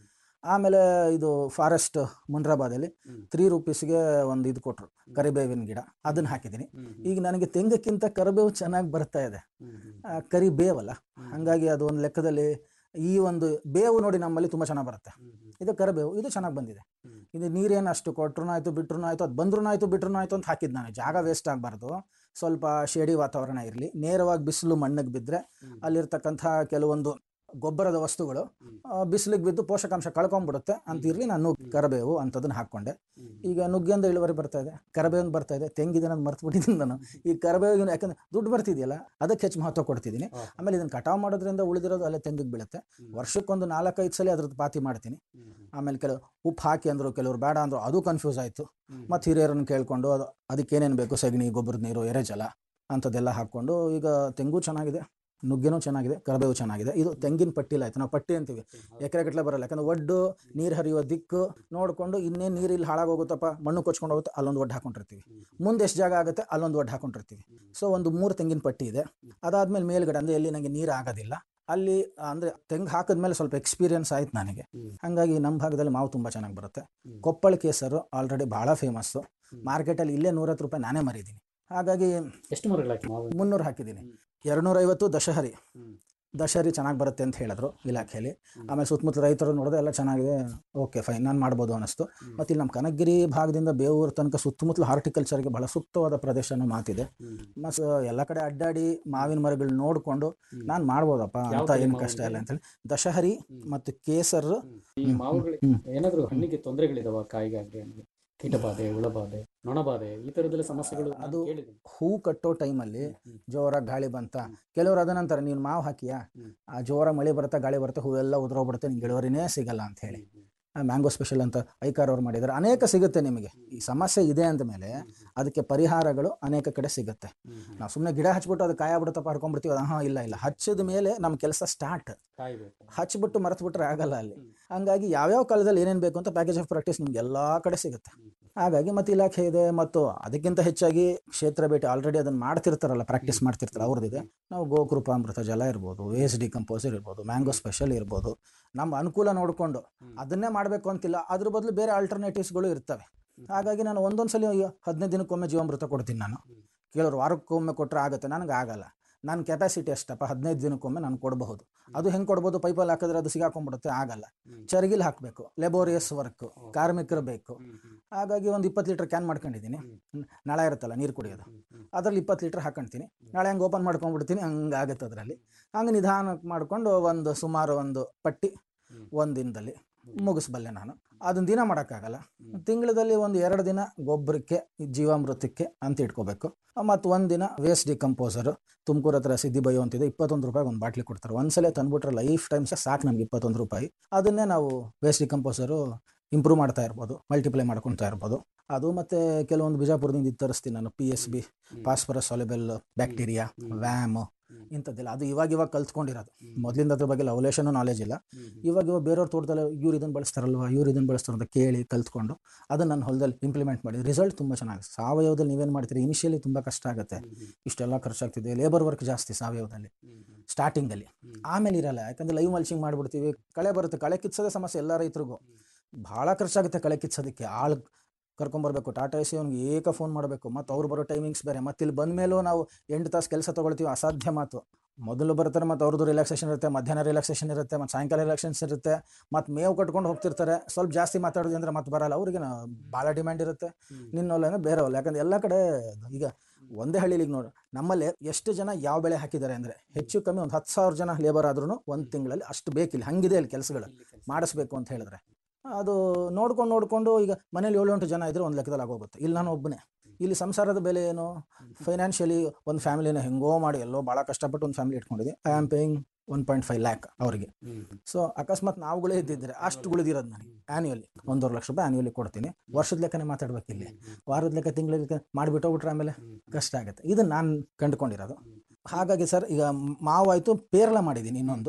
ಆಮೇಲೆ ಇದು ಫಾರೆಸ್ಟ್ ಮುನ್ರಾಬಾದಲ್ಲಿ ತ್ರೀ ರುಪೀಸ್ಗೆ ಒಂದು ಇದು ಕೊಟ್ಟರು ಕರಿಬೇವಿನ ಗಿಡ ಅದನ್ನ ಹಾಕಿದ್ದೀನಿ ಈಗ ನನಗೆ ತೆಂಗಕ್ಕಿಂತ ಕರಿಬೇವು ಚೆನ್ನಾಗಿ ಬರ್ತಾ ಇದೆ ಆ, ಕರಿಬೇವಲ್ಲ ಹಾಗಾಗಿ ಅದು ಒಂದು ಲೆಕ್ಕದಲ್ಲಿ ಈ ಒಂದು ಬೇವು ನೋಡಿ ನಮ್ಮಲ್ಲಿ ತುಂಬ ಚೆನ್ನಾಗಿ ಬರುತ್ತೆ ಇದು ಕರಿಬೇವು ಇದು ಚೆನ್ನಾಗಿ ಬಂದಿದೆ ಇದು ನೀರೇನು ಅಷ್ಟು ಕೊಟ್ರು ಆಯ್ತು ಬಿಟ್ರು ಆಯ್ತು ಅದು ಬಂದ್ರೂ ಆಯ್ತು ಬಿಟ್ರು ಆಯ್ತು ಅಂತ ಹಾಕಿದ್ದು ನಾನು ಜಾಗ ವೇಸ್ಟ್ ಆಗಬಾರ್ದು ಸ್ವಲ್ಪ ಶೇಡಿ ವಾತಾವರಣ ಇರಲಿ ನೇರವಾಗಿ ಬಿಸಿಲು ಮಣ್ಣಿಗೆ ಬಿದ್ದರೆ ಅಲ್ಲಿರ್ತಕ್ಕಂಥ ಕೆಲವೊಂದು ಗೊಬ್ಬರದ ವಸ್ತುಗಳು ಬಿಸಿಲಿಗೆ ಬಿದ್ದು ಪೋಷಕಾಂಶ ಕಳ್ಕೊಂಡ್ಬಿಡುತ್ತೆ ಅಂತ ಇರಲಿ ನಾನು ಕರಬೇವು ಅಂಥದನ್ನ ಹಾಕ್ಕೊಂಡೆ ಈಗ ನುಗ್ಗೆಂದು ಇಳುವರಿ ಬರ್ತಾ ಇದೆ ಕರಬೇವು ಬರ್ತಾ ಇದೆ ತೆಂಗಿದೆ ನಾನು ಮರ್ತು ಬಿಟ್ಟಿದ್ದೀನಿ ನಾನು ಈ ಕರಬೇವು ಯಾಕಂದ್ರೆ ದುಡ್ಡು ಬರ್ತಿದೆಯಲ್ಲ ಅದಕ್ಕೆ ಹೆಚ್ಚು ಮಹತ್ವ ಕೊಡ್ತಿದ್ದೀನಿ ಆಮೇಲೆ ಇದನ್ನು ಕಟಾವು ಮಾಡೋದ್ರಿಂದ ಉಳಿದಿರೋದು ಅಲ್ಲೇ ತೆಂಗಿಗೆ ಬೀಳುತ್ತೆ ವರ್ಷಕ್ಕೊಂದು ನಾಲ್ಕೈದು ಸಲ ಅದ್ರದ್ದು ಪಾತಿ ಮಾಡ್ತೀನಿ ಆಮೇಲೆ ಕೆಲವು ಉಪ್ಪು ಹಾಕಿ ಅಂದರು ಕೆಲವರು ಬೇಡ ಅಂದರು ಅದು ಕನ್ಫ್ಯೂಸ್ ಆಯಿತು ಮತ್ತು ಹಿರಿಯರನ್ನು ಕೇಳಿಕೊಂಡು ಅದು ಅದಕ್ಕೇನೇನು ಬೇಕು ಸಗಣಿ ಗೊಬ್ಬರದ ನೀರು ಎರೆಜಲ ಅಂಥದ್ದೆಲ್ಲ ಹಾಕ್ಕೊಂಡು ಈಗ ತೆಂಗು ಚೆನ್ನಾಗಿದೆ ನುಗ್ಗೆನೂ ಚೆನ್ನಾಗಿದೆ ಕರಿಬೇವು ಚೆನ್ನಾಗಿದೆ ಇದು ತೆಂಗಿನ ಪಟ್ಟಿಲ ಆಯ್ತು ನಾವು ಪಟ್ಟಿ ಅಂತೀವಿ ಎಕರೆ ಗಟ್ಟಲೆ ಬರಲ್ಲ ಯಾಕಂದ್ರೆ ಒಡ್ಡು ನೀರು ಹರಿಯುವ ದಿಕ್ಕು ನೋಡಿಕೊಂಡು ಇನ್ನೇನು ನೀರು ಇಲ್ಲಿ ಹಾಳಾಗೋಗುತ್ತಪ್ಪ ಮಣ್ಣು ಕೊಚ್ಕೊಂಡು ಹೋಗುತ್ತೆ ಅಲ್ಲೊಂದು ಒಡ್ಡು ಹಾಕೊಂಡಿರ್ತೀವಿ ಮುಂದೆ ಎಷ್ಟು ಜಾಗ ಆಗುತ್ತೆ ಅಲ್ಲೊಂದು ಒಡ್ಡು ಹಾಕೊಂಡಿರ್ತೀವಿ ಸೊ ಒಂದು ಮೂರು ತೆಂಗಿನ ಪಟ್ಟಿ ಇದೆ ಅದಾದ್ಮೇಲೆ ಮೇಲ್ಗಡೆ ಅಂದರೆ ಎಲ್ಲಿ ನನಗೆ ನೀರು ಆಗೋದಿಲ್ಲ ಅಲ್ಲಿ ಅಂದರೆ ತೆಂಗು ಹಾಕಿದ್ಮೇಲೆ ಸ್ವಲ್ಪ ಎಕ್ಸ್ಪೀರಿಯನ್ಸ್ ಆಯ್ತು ನನಗೆ ಹಾಗಾಗಿ ನಮ್ಮ ಭಾಗದಲ್ಲಿ ಮಾವು ತುಂಬ ಚೆನ್ನಾಗಿ ಬರುತ್ತೆ ಕೊಪ್ಪಳ ಕೇಸರು ಆಲ್ರೆಡಿ ಭಾಳ ಫೇಮಸ್ಸು ಮಾರ್ಕೆಟಲ್ಲಿ ಇಲ್ಲೇ ನೂರತ್ತು ರೂಪಾಯಿ ನಾನೇ ಮರಿದ್ದೀನಿ ಹಾಗಾಗಿ ಎಷ್ಟು ಮರಗಳು ಹಾಕಿ ಮಾವು ಮುನ್ನೂರು ಹಾಕಿದ್ದೀನಿ ಎರಡುನೂರೈವತ್ತು ದಶಹರಿ ದಶಹರಿ ಚೆನ್ನಾಗಿ ಬರುತ್ತೆ ಅಂತ ಹೇಳಿದ್ರು ಇಲಾಖೆಯಲ್ಲಿ ಆಮೇಲೆ ಸುತ್ತಮುತ್ತ ರೈತರು ನೋಡಿದ್ರೆ ಎಲ್ಲ ಚೆನ್ನಾಗಿದೆ ಓಕೆ ಫೈನ್ ನಾನು ಮಾಡ್ಬೋದು ಅನ್ನಿಸ್ತು ಮತ್ತು ಇಲ್ಲಿ ನಮ್ಮ ಕನಕಗಿರಿ ಭಾಗದಿಂದ ಬೇವೂರು ತನಕ ಸುತ್ತಮುತ್ತಲು ಹಾರ್ಟಿಕಲ್ಚರ್ಗೆ ಬಹಳ ಸೂಕ್ತವಾದ ಪ್ರದೇಶ ಅನ್ನೋ ಮಾತಿದೆ ಮತ್ತು ಎಲ್ಲ ಕಡೆ ಅಡ್ಡಾಡಿ ಮಾವಿನ ಮರಗಳು ನೋಡಿಕೊಂಡು ನಾನು ಮಾಡ್ಬೋದಪ್ಪ ಯಾವ ಅಂತ ಕಡೆ ಏನು ಮಾವು ಕಷ್ಟ ಇದೆ? ಇಲ್ಲ ಅಂತೇಳಿ ದಶಹರಿ ಮತ್ತು ಕೇಸರ್ ಈ ಮಾವುಗಳಿಗೆ ಏನಾದರೂ ಹಣ್ಣಿಗೆ ತೊಂದರೆಗಳಿದಾವ ಕಾಯಿಗಾಗ್ಲಿ ಹಣ್ಣಿಗೆ ಕೀಟಬಾಧೆ ಹುಳಬಾಧೆ ನೊಣಬಾಧೆ ಈ ಥರದ್ದೆಲ್ಲ ಸಮಸ್ಯೆಗಳು ನಾನು ಅದು ಕೇಳಿದ್ದೀನಿ ಹೂ ಕಟ್ಟೋ ಟೈಮಲ್ಲಿ ಜೋರಾಗಿ ಗಾಳಿ ಬಂತ ಕೆಲವರು ಅದನ್ನಂತಾರೆ ನೀನು ಮಾವು ಹಾಕಿಯಾ ಆ ಜೋರಾಗಿ ಮಳೆ ಬರುತ್ತೆ ಗಾಳಿ ಬರುತ್ತೆ ಹೂವೆಲ್ಲ ಉದುರೋಗ್ಬಿಡುತ್ತೆ ನಿಂಗೆ ಇಳುವರಿನೇ ಸಿಗಲ್ಲ ಅಂತ ಹೇಳಿ ಮ್ಯಾಂಗೋ ಸ್ಪೆಷಲ್ ಅಂತ ಐಕಾರ್ ಅವ್ರು ಮಾಡಿದ್ದಾರೆ ಅನೇಕ ಸಿಗುತ್ತೆ ನಿಮಗೆ ಈ ಸಮಸ್ಯೆ ಇದೆ ಅಂದ ಮೇಲೆ ಅದಕ್ಕೆ ಪರಿಹಾರಗಳು ಅನೇಕ ಕಡೆ ಸಿಗುತ್ತೆ ನಾವು ಸುಮ್ಮನೆ ಗಿಡ ಹಚ್ಬಿಟ್ಟು ಅದು ಕಾಯ ಬಿಡುತ್ತಪ್ಪ ಹರ್ಕೊಂಡ್ಬಿಡ್ತೀವಿ ಹಾಂ ಇಲ್ಲ ಇಲ್ಲ ಹಚ್ಚಿದ ಮೇಲೆ ನಮ್ಮ ಕೆಲಸ ಸ್ಟಾರ್ಟ್ ಕಾಯ್ಬೇಕು ಹಚ್ಬಿಟ್ಟು ಮರೆತು ಬಿಟ್ರೆ ಆಗಲ್ಲ ಅಲ್ಲಿ ಹಂಗಾಗಿ ಯಾವ್ಯಾವ ಕಾಲದಲ್ಲಿ ಏನೇನು ಬೇಕು ಅಂತ ಪ್ಯಾಕೇಜ್ ಆಫ್ ಪ್ರಾಕ್ಟೀಸ್ ನಿಮ್ಗೆ ಎಲ್ಲ ಕಡೆ ಸಿಗುತ್ತೆ ಹಾಗಾಗಿ ಮತ್ತೆ ಇಲಾಖೆ ಇದೆ ಮತ್ತು ಅದಕ್ಕಿಂತ ಹೆಚ್ಚಾಗಿ ಕ್ಷೇತ್ರ ಭೇಟಿ ಆಲ್ರೆಡಿ ಅದನ್ನು ಮಾಡ್ತಿರ್ತಾರಲ್ಲ ಪ್ರಾಕ್ಟೀಸ್ ಮಾಡ್ತಿರ್ತಾರೆ ಅವ್ರದ್ದಿದೆ ನಾವು ಗೋಕೃಪಾಮೃತ ಜಲ ಇರ್ಬೋದು ವೇಸ್ಟ್ ಡಿಕಂಪೋಸರ್ ಇರ್ಬೋದು ಮ್ಯಾಂಗೋ ಸ್ಪೆಷಲ್ ಇರ್ಬೋದು ನಮ್ಮ ಅನುಕೂಲ ನೋಡಿಕೊಂಡು ಅದನ್ನೇ ಮಾಡಬೇಕು ಅಂತಿಲ್ಲ ಅದ್ರ ಬದಲು ಬೇರೆ ಆಲ್ಟರ್ನೇಟಿವ್ಸ್ಗಳು ಇರ್ತವೆ ಹಾಗಾಗಿ ನಾನು ಒಂದೊಂದು ಸಲ ಹದಿನೈದು ದಿನಕ್ಕೊಮ್ಮೆ ಜೀವಾಮೃತ ಕೊಡ್ತೀನಿ ನಾನು ಕೆಲವರು ವಾರಕ್ಕೊಮ್ಮೆ ಕೊಟ್ಟರೆ ಆಗುತ್ತೆ ನನಗೆ ಆಗಲ್ಲ ನನ್ನ ಕೆಪಾಸಿಟಿ ಅಷ್ಟಪ್ಪ ಹದಿನೈದು ದಿನಕ್ಕೊಮ್ಮೆ ನಾನು ಕೊಡಬಹುದು ಅದು ಹೆಂಗೆ ಕೊಡ್ಬೋದು ಪೈಪಲ್ಲಿ ಹಾಕಿದ್ರೆ ಅದು ಸಿಗಾಕೊಂಡ್ಬಿಡುತ್ತೆ ಆಗಲ್ಲ ಚರಗಿಲ್ ಹಾಕಬೇಕು ಲೆಬೋರಿಯಸ್ ವರ್ಕ್ ಕಾರ್ಮಿಕರು ಬೇಕು ಹಾಗಾಗಿ ಒಂದು ಇಪ್ಪತ್ತು ಲೀಟ್ರ್ ಕ್ಯಾನ್ ಮಾಡ್ಕೊಂಡಿದ್ದೀನಿ ನಾಳೆ ಇರುತ್ತಲ್ಲ ನೀರು ಕುಡಿಯೋದು ಅದರಲ್ಲಿ ಇಪ್ಪತ್ತು ಲೀಟ್ರ್ ಹಾಕೊಂತೀನಿ ನಾಳೆ ಹಂಗೆ ಓಪನ್ ಮಾಡ್ಕೊಂಡ್ಬಿಡ್ತೀನಿ ಹಂಗೆ ಆಗುತ್ತೆ ಅದರಲ್ಲಿ ಹಂಗೆ ನಿಧಾನಕ್ಕೆ ಮಾಡಿಕೊಂಡು ಒಂದು ಸುಮಾರು ಒಂದು ಪಟ್ಟಿ ಒಂದು ದಿನದಲ್ಲಿ ಮುಗಿಸ್ಬಲ್ಲೆ ನಾನು ಅದನ್ನ ದಿನ ಮಾಡೋಕ್ಕಾಗಲ್ಲ ತಿಂಗಳಲ್ಲಿ ಒಂದು ಎರಡು ದಿನ ಗೊಬ್ಬರಕ್ಕೆ ಜೀವಾಮೃತಕ್ಕೆ ಅಂತ ಇಟ್ಕೋಬೇಕು ಮತ್ತು ಒಂದು ದಿನ ವೇಸ್ಟ್ ಡಿಕಂಪೋಸರು ತುಮಕೂರು ಹತ್ರ ಸಿದ್ದಿ ಬಯೋ ಅಂತಿದೆ ಇಪ್ಪತ್ತೊಂದು ರೂಪಾಯಿಗೆ ಒಂದು ಬಾಟ್ಲಿ ಕೊಡ್ತಾರೆ ಒಂದ್ಸಲ ತಂದ್ಬಿಟ್ರೆ ಲೈಫ್ ಟೈಮ್ಸ್ ಸಾಕು ನಮ್ಗೆ ಇಪ್ಪತ್ತೊಂದು ರೂಪಾಯಿ ಅದನ್ನೇ ನಾವು ವೇಸ್ಟ್ ಡಿಕಂಪೋಸರು ಇಂಪ್ರೂವ್ ಮಾಡ್ತಾ ಇರ್ಬೋದು ಮಲ್ಟಿಪ್ಲೈ ಮಾಡ್ಕೊಳ್ತಾ ಇರ್ಬೋದು ಅದು ಮತ್ತೆ ಕೆಲವೊಂದು ಬಿಜಾಪುರದಿಂದ ಇದು ತರಿಸ್ತೀನಿ ನಾನು P S B phosphorus soluble bacteria VAM ಇಂಥದ್ದೆಲ್ಲ ಅದು ಇವಾಗ ಇವಾಗ ಕಲ್ತ್ಕೊಂಡಿರೋದು ಮೊದಲಿಂದ ಅದ್ರ ಬಗ್ಗೆ ಲವಲೇಷನು ನಾಲೆಜ್ ಇಲ್ಲ ಇವಾಗ ಇವಾಗ ಬೇರೆಯವ್ರ ತೋಟದಲ್ಲಿ ಇವ್ರು ಇದನ್ನು ಬಳಸ್ತಾರಲ್ವ ಇವ್ರು ಇದನ್ನು ಬಳಸ್ತಾರೆ ಅಂತ ಕೇಳಿ ಕಲ್ತ್ಕೊಂಡು ಅದನ್ನು ನನ್ನ ಹೊಲದಲ್ಲಿ ಇಂಪ್ಲಿಮೆಂಟ್ ಮಾಡಿ ರಿಸಲ್ಟ್ ತುಂಬ ಚೆನ್ನಾಗಿದೆ ಸಾವಯವದಲ್ಲಿ ನೀವೇನು ಮಾಡ್ತೀರಿ ಇನಿಷಿಯಲಿ ತುಂಬ ಕಷ್ಟ ಆಗುತ್ತೆ ಇಷ್ಟೆಲ್ಲ ಖರ್ಚಾಗ್ತಿದೆ ಲೇಬರ್ ವರ್ಕ್ ಜಾಸ್ತಿ ಸಾವಯವದಲ್ಲಿ ಸ್ಟಾರ್ಟಿಂಗಲ್ಲಿ ಆಮೇಲೆ ಇರಲ್ಲ ಯಾಕಂದ್ರೆ ಲೈವ್ ಮಲ್ಚಿಂಗ್ ಮಾಡಿಬಿಡ್ತೀವಿ ಕಳೆ ಬರುತ್ತೆ ಕಳೆ ಕಿತ್ಸೋದೇ ಸಮಸ್ಯೆ ಎಲ್ಲ ರೈತರಿಗೂ ಭಾಳ ಖರ್ಚಾಗುತ್ತೆ ಕಳೆ ಕಿತ್ಸೋದಕ್ಕೆ ಆಳು ಕರ್ಕೊಂಬರ್ಬೇಕು ಟಾಟಾ ಎಸಿ ಅವ್ನಿಗೆ ಏಕ ಫೋನ್ ಮಾಡಬೇಕು ಮತ್ತು ಅವ್ರು ಬರೋ ಟೈಮಿಂಗ್ಸ್ ಬೇರೆ ಮತ್ತು ಇಲ್ಲಿ ಬಂದ ಮೇಲೂ ನಾವು ಎಂಟು ತಾಸು ಕೆಲಸ ತೊಗೊಳ್ತೀವಿ ಅಸಾಧ್ಯ ಮಾತು ಮೊದಲು ಬರ್ತಾರೆ ಮತ್ತು ಅವ್ರದ್ದು ರಿಲ್ಯಾಕ್ಸೇಷನ್ ಇರುತ್ತೆ ಮಧ್ಯಾಹ್ನ ರಿಲ್ಯಾಕ್ಸೇಷನ್ ಇರುತ್ತೆ ಮತ್ತು ಸಾಯಂಕಾಲ ರಿಲ್ಯಾಕ್ಸೇಷನ್ ಇರುತ್ತೆ ಮತ್ತು ಮೇವು ಕಟ್ಕೊಂಡು ಹೋಗ್ತಿರ್ತಾರೆ ಸ್ವಲ್ಪ ಜಾಸ್ತಿ ಮಾತಾಡೋದು ಅಂದರೆ ಮತ್ತೆ ಬರಲ್ಲ ಅವ್ರಿಗೆ ಭಾಳ ಡಿಮ್ಯಾಂಡ್ ಇರುತ್ತೆ ನಿನ್ನ ಹೊಲ ಅಂದರೆ ಬೇರೆ ಹೊಲ ಯಾಕಂದ್ರೆ ಎಲ್ಲ ಕಡೆ ಈಗ ಒಂದೇ ಹಳ್ಳಿಲಿಗೆ ನೋಡು ನಮ್ಮಲ್ಲಿ ಎಷ್ಟು ಜನ ಯಾವ ಬೆಳೆ ಹಾಕಿದ್ದಾರೆ ಅಂದರೆ ಹೆಚ್ಚು ಕಮ್ಮಿ ಒಂದು ಹತ್ತು ಸಾವಿರ ಜನ ಲೇಬರ್ ಆದ್ರೂ ಒಂದು ತಿಂಗಳಲ್ಲಿ ಅಷ್ಟು ಬೇಕಿಲ್ಲ ಹಂಗಿದೆ ಅಲ್ಲಿ ಕೆಲಸಗಳು ಮಾಡಿಸ್ಬೇಕು ಅಂತ ಹೇಳಿದ್ರೆ ಅದು ನೋಡ್ಕೊಂಡು ನೋಡಿಕೊಂಡು ಈಗ ಮನೇಲಿ ಏಳು ಎಂಟು ಜನ ಇದ್ರೆ ಒಂದು ಲೆಕ್ಕದಲ್ಲಿ ಆಗೋಗುತ್ತೆ ಇಲ್ಲಿ ನಾನು ಒಬ್ಬನೇ ಇಲ್ಲಿ ಸಂಸಾರದ ಬೆಲೆ ಏನು ಫೈನಾನ್ಷಿಯಲಿ ಒಂದು ಫ್ಯಾಮಿಲಿನ ಹೆಂಗೋ ಮಾಡಿ ಎಲ್ಲೋ ಭಾಳ ಕಷ್ಟಪಟ್ಟು ಒಂದು ಫ್ಯಾಮಿಲಿ ಇಟ್ಕೊಂಡಿದ್ದೆ I am paying one point five lakh ಅವರಿಗೆ ಸೊ ಅಕಸ್ಮಾತ್ ನಾವುಗಳೇ ಇದ್ದಿದ್ರೆ ಅಷ್ಟು ಉಳಿದಿರೋದು ನನಗೆ ಆ್ಯನ್ಯುವಲಿ ಒಂದೂವರೆ ಲಕ್ಷ ರೂಪಾಯಿ ಆ್ಯನ್ಯುವಲಿ ಕೊಡ್ತೀನಿ ವರ್ಷದ ಲೆಕ್ಕನೇ ಮಾತಾಡ್ಬೇಕು ಇಲ್ಲಿ ವಾರದ ಲೆಕ್ಕ ತಿಂಗಳ ಲೆಕ್ಕ ಮಾಡಿಬಿಟ್ಟೋಗ್ಬಿಟ್ರೆ ಆಮೇಲೆ ಕಷ್ಟ ಆಗುತ್ತೆ ಇದು ನಾನು ಕಂಡುಕೊಂಡಿರೋದು ಹಾಗಾಗಿ ಸರ್ ಈಗ ಮಾವು ಆಯಿತು ಪೇರಲ ಮಾಡಿದ್ದೀನಿ ಇನ್ನೊಂದು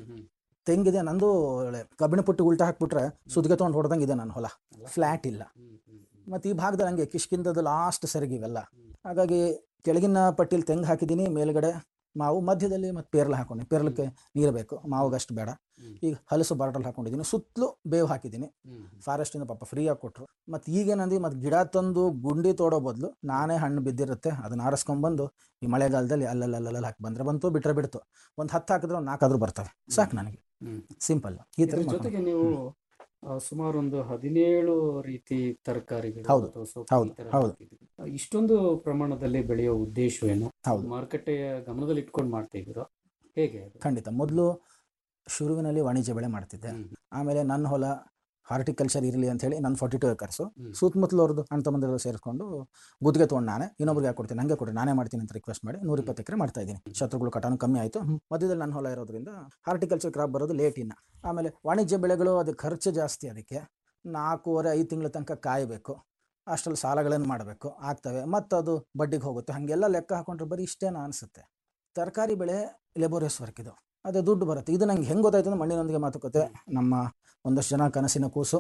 ತೆಂಗಿದೆ ನಂದು ಒಳ್ಳೆ ಕಬ್ಬಿಣ ಪುಟ್ಟಿ ಉಲ್ಟಾ ಹಾಕ್ಬಿಟ್ರೆ ಸುದ್ಗೆ ತೊಗೊಂಡು ಹೊಡೆದಂಗೆ ಇದೆ ನನ್ನ ಹೊಲ ಫ್ಲ್ಯಾಟ್ ಇಲ್ಲ ಮತ್ತು ಈ ಭಾಗದಲ್ಲಿ ಹಂಗೆ ಕಿಷ್ಕಿಂದದ್ದು ಲಾಸ್ಟ್ ಸರಿಗೆ ಇವೆಲ್ಲ ಹಾಗಾಗಿ ಕೆಳಗಿನ ಪಟ್ಟಿಲಿ ತೆಂಗು ಹಾಕಿದ್ದೀನಿ ಮೇಲ್ಗಡೆ ಮಾವು ಮಧ್ಯದಲ್ಲಿ ಮತ್ತೆ ಪೇರ್ಲ ಹಾಕೊಂಡು ಪೇರ್ಲಕ್ಕೆ ನೀರು ಬೇಕು ಮಾವಿಗೆ ಅಷ್ಟು ಬೇಡ ಈಗ ಹಲಸು ಬಾಟಲ್ ಹಾಕೊಂಡಿದ್ದೀನಿ ಸುತ್ತಲೂ ಬೇವು ಹಾಕಿದ್ದೀನಿ ಫಾರೆಸ್ಟಿಂದ ಪಾಪ ಫ್ರೀಯಾಗಿ ಕೊಟ್ಟರು ಮತ್ತು ಈಗೇನಂದು ಮತ್ತು ಗಿಡ ತಂದು ಗುಂಡಿ ತೋಡೋ ಬದಲು ನಾನೇ ಹಣ್ಣು ಬಿದ್ದಿರುತ್ತೆ ಅದನ್ನ ಆರಿಸ್ಕೊಂಡ್ಬಂದು ಈ ಮಳೆಗಾಲದಲ್ಲಿ ಅಲ್ಲಲ್ಲಲ್ಲಿ ಹಾಕಿ ಬಂದರೆ ಬಂತು ಬಿಟ್ಟರೆ ಬಿಡ್ತು ಒಂದು ಹತ್ತು ಹಾಕಿದ್ರೆ ಒಂದು ನಾಲ್ಕಾದ್ರೂ ಬರ್ತವೆ ಸಾಕು ನನಗೆ ಸಿಂಪಲ್ ಈ ಥರ ಇದ್ರ ಜೊತೆಗೆ ನೀವು ಆ, ಸುಮಾರು ಒಂದು ಹದಿನೇಳು ರೀತಿ ತರಕಾರಿಗಳು ಹೌದು, ಅಥವಾ ಸೊಪ್ಪು ಹೌದು, ಈ ತರ ಹೌದು. ಹಾಕಿದ್ದೀರಿ. ಆ, ಇಷ್ಟೊಂದು ಪ್ರಮಾಣದಲ್ಲಿ ಬೆಳೆಯೋ ಉದ್ದೇಶವೇನು ಹೌದು. ಮಾರುಕಟ್ಟೆಯ ಗಮನದಲ್ಲಿ ಇಟ್ಕೊಂಡು ಮಾಡ್ತಾ ಇದ್ದೀರೋ ಹೇಗೆ ಅದು? ಖಂಡಿತ ಮೊದಲು ಶುರುವಿನಲ್ಲಿ ವಾಣಿಜ್ಯ ಬೆಳೆ ಮಾಡ್ತಿದ್ದೆ ಆಮೇಲೆ ನನ್ನ ಹೊಲ ಹಾರ್ಟಿಕಲ್ಚರ್ ಇರಲಿ ಅಂತ ಹೇಳಿ ನನ್ನ ಫಾರ್ಟಿ ಟು ಏಕರ್ಸು ಸುತ್ತಮುತ್ತಲು ಅವ್ರದ್ದು ಅಣ್ಣ ತಮ್ಮಂದಿರು ಸೇರಿಸ್ಕೊಂಡು ಗುತ್ತಿಗೆ ತೊಗೊಂಡು ನಾನೇ ಇನ್ನೊಬ್ರಿಗೆ ಯಾಕೆ ಕೊಡ್ತೀನಿ ನನಗೆ ಕೊಡಿ ನಾನೇ ಮಾಡ್ತೀನಿ ಅಂತ ರಿಕ್ವೆಸ್ಟ್ ಮಾಡಿ ನೂರ ಇಪ್ಪತ್ತು ಎಕರೆ ಮಾಡ್ತಾ ಇದ್ದೀನಿ ಶತ್ರುಗಳು ಕಟಾನು ಕಮ್ಮಿ ಆಯಿತು ಮಧ್ಯದಲ್ಲಿ ನನ್ನ ಹೊಲ ಇರೋದ್ರಿಂದ ಹಾರ್ಟಿಕಲ್ಚರ್ ಕ್ರಾಪ್ ಬರೋದು ಲೇಟ್ ಇನ್ನು ಆಮೇಲೆ ವಾಣಿಜ್ಯ ಬೆಳೆಗಳು ಅದಕ್ಕೆ ಖರ್ಚು ಜಾಸ್ತಿ ಅದಕ್ಕೆ ನಾಲ್ಕೂವರೆ ಐದು ತಿಂಗಳ ತನಕ ಕಾಯಬೇಕು ಅಷ್ಟರಲ್ಲಿ ಸಾಲಗಳನ್ನು ಮಾಡಬೇಕು ಆಗ್ತವೆ ಮತ್ತು ಅದು ಬಡ್ಡಿಗೆ ಹೋಗುತ್ತೆ ಹಾಗೆಲ್ಲ ಲೆಕ್ಕ ಹಾಕೊಂಡ್ರೆ ಬರೀ ಇಷ್ಟೇನ ಅನಿಸುತ್ತೆ ತರಕಾರಿ ಬೆಳೆ ಲೆಬೋರಿಯಸ್ ವರ್ಕ್ ಇದು ಅದೇ ದುಡ್ಡು ಬರುತ್ತೆ ಇದು ನಂಗೆ ಹೆಂಗೆ ಗೊತ್ತಾಯ್ತು ಅಂದ್ರೆ ಮಣ್ಣಿನೊಂದಿಗೆ ಮಾತುಕತೆ ನಮ್ಮ ಒಂದಷ್ಟು ಜನ ಕನಸಿನ ಕೂಸು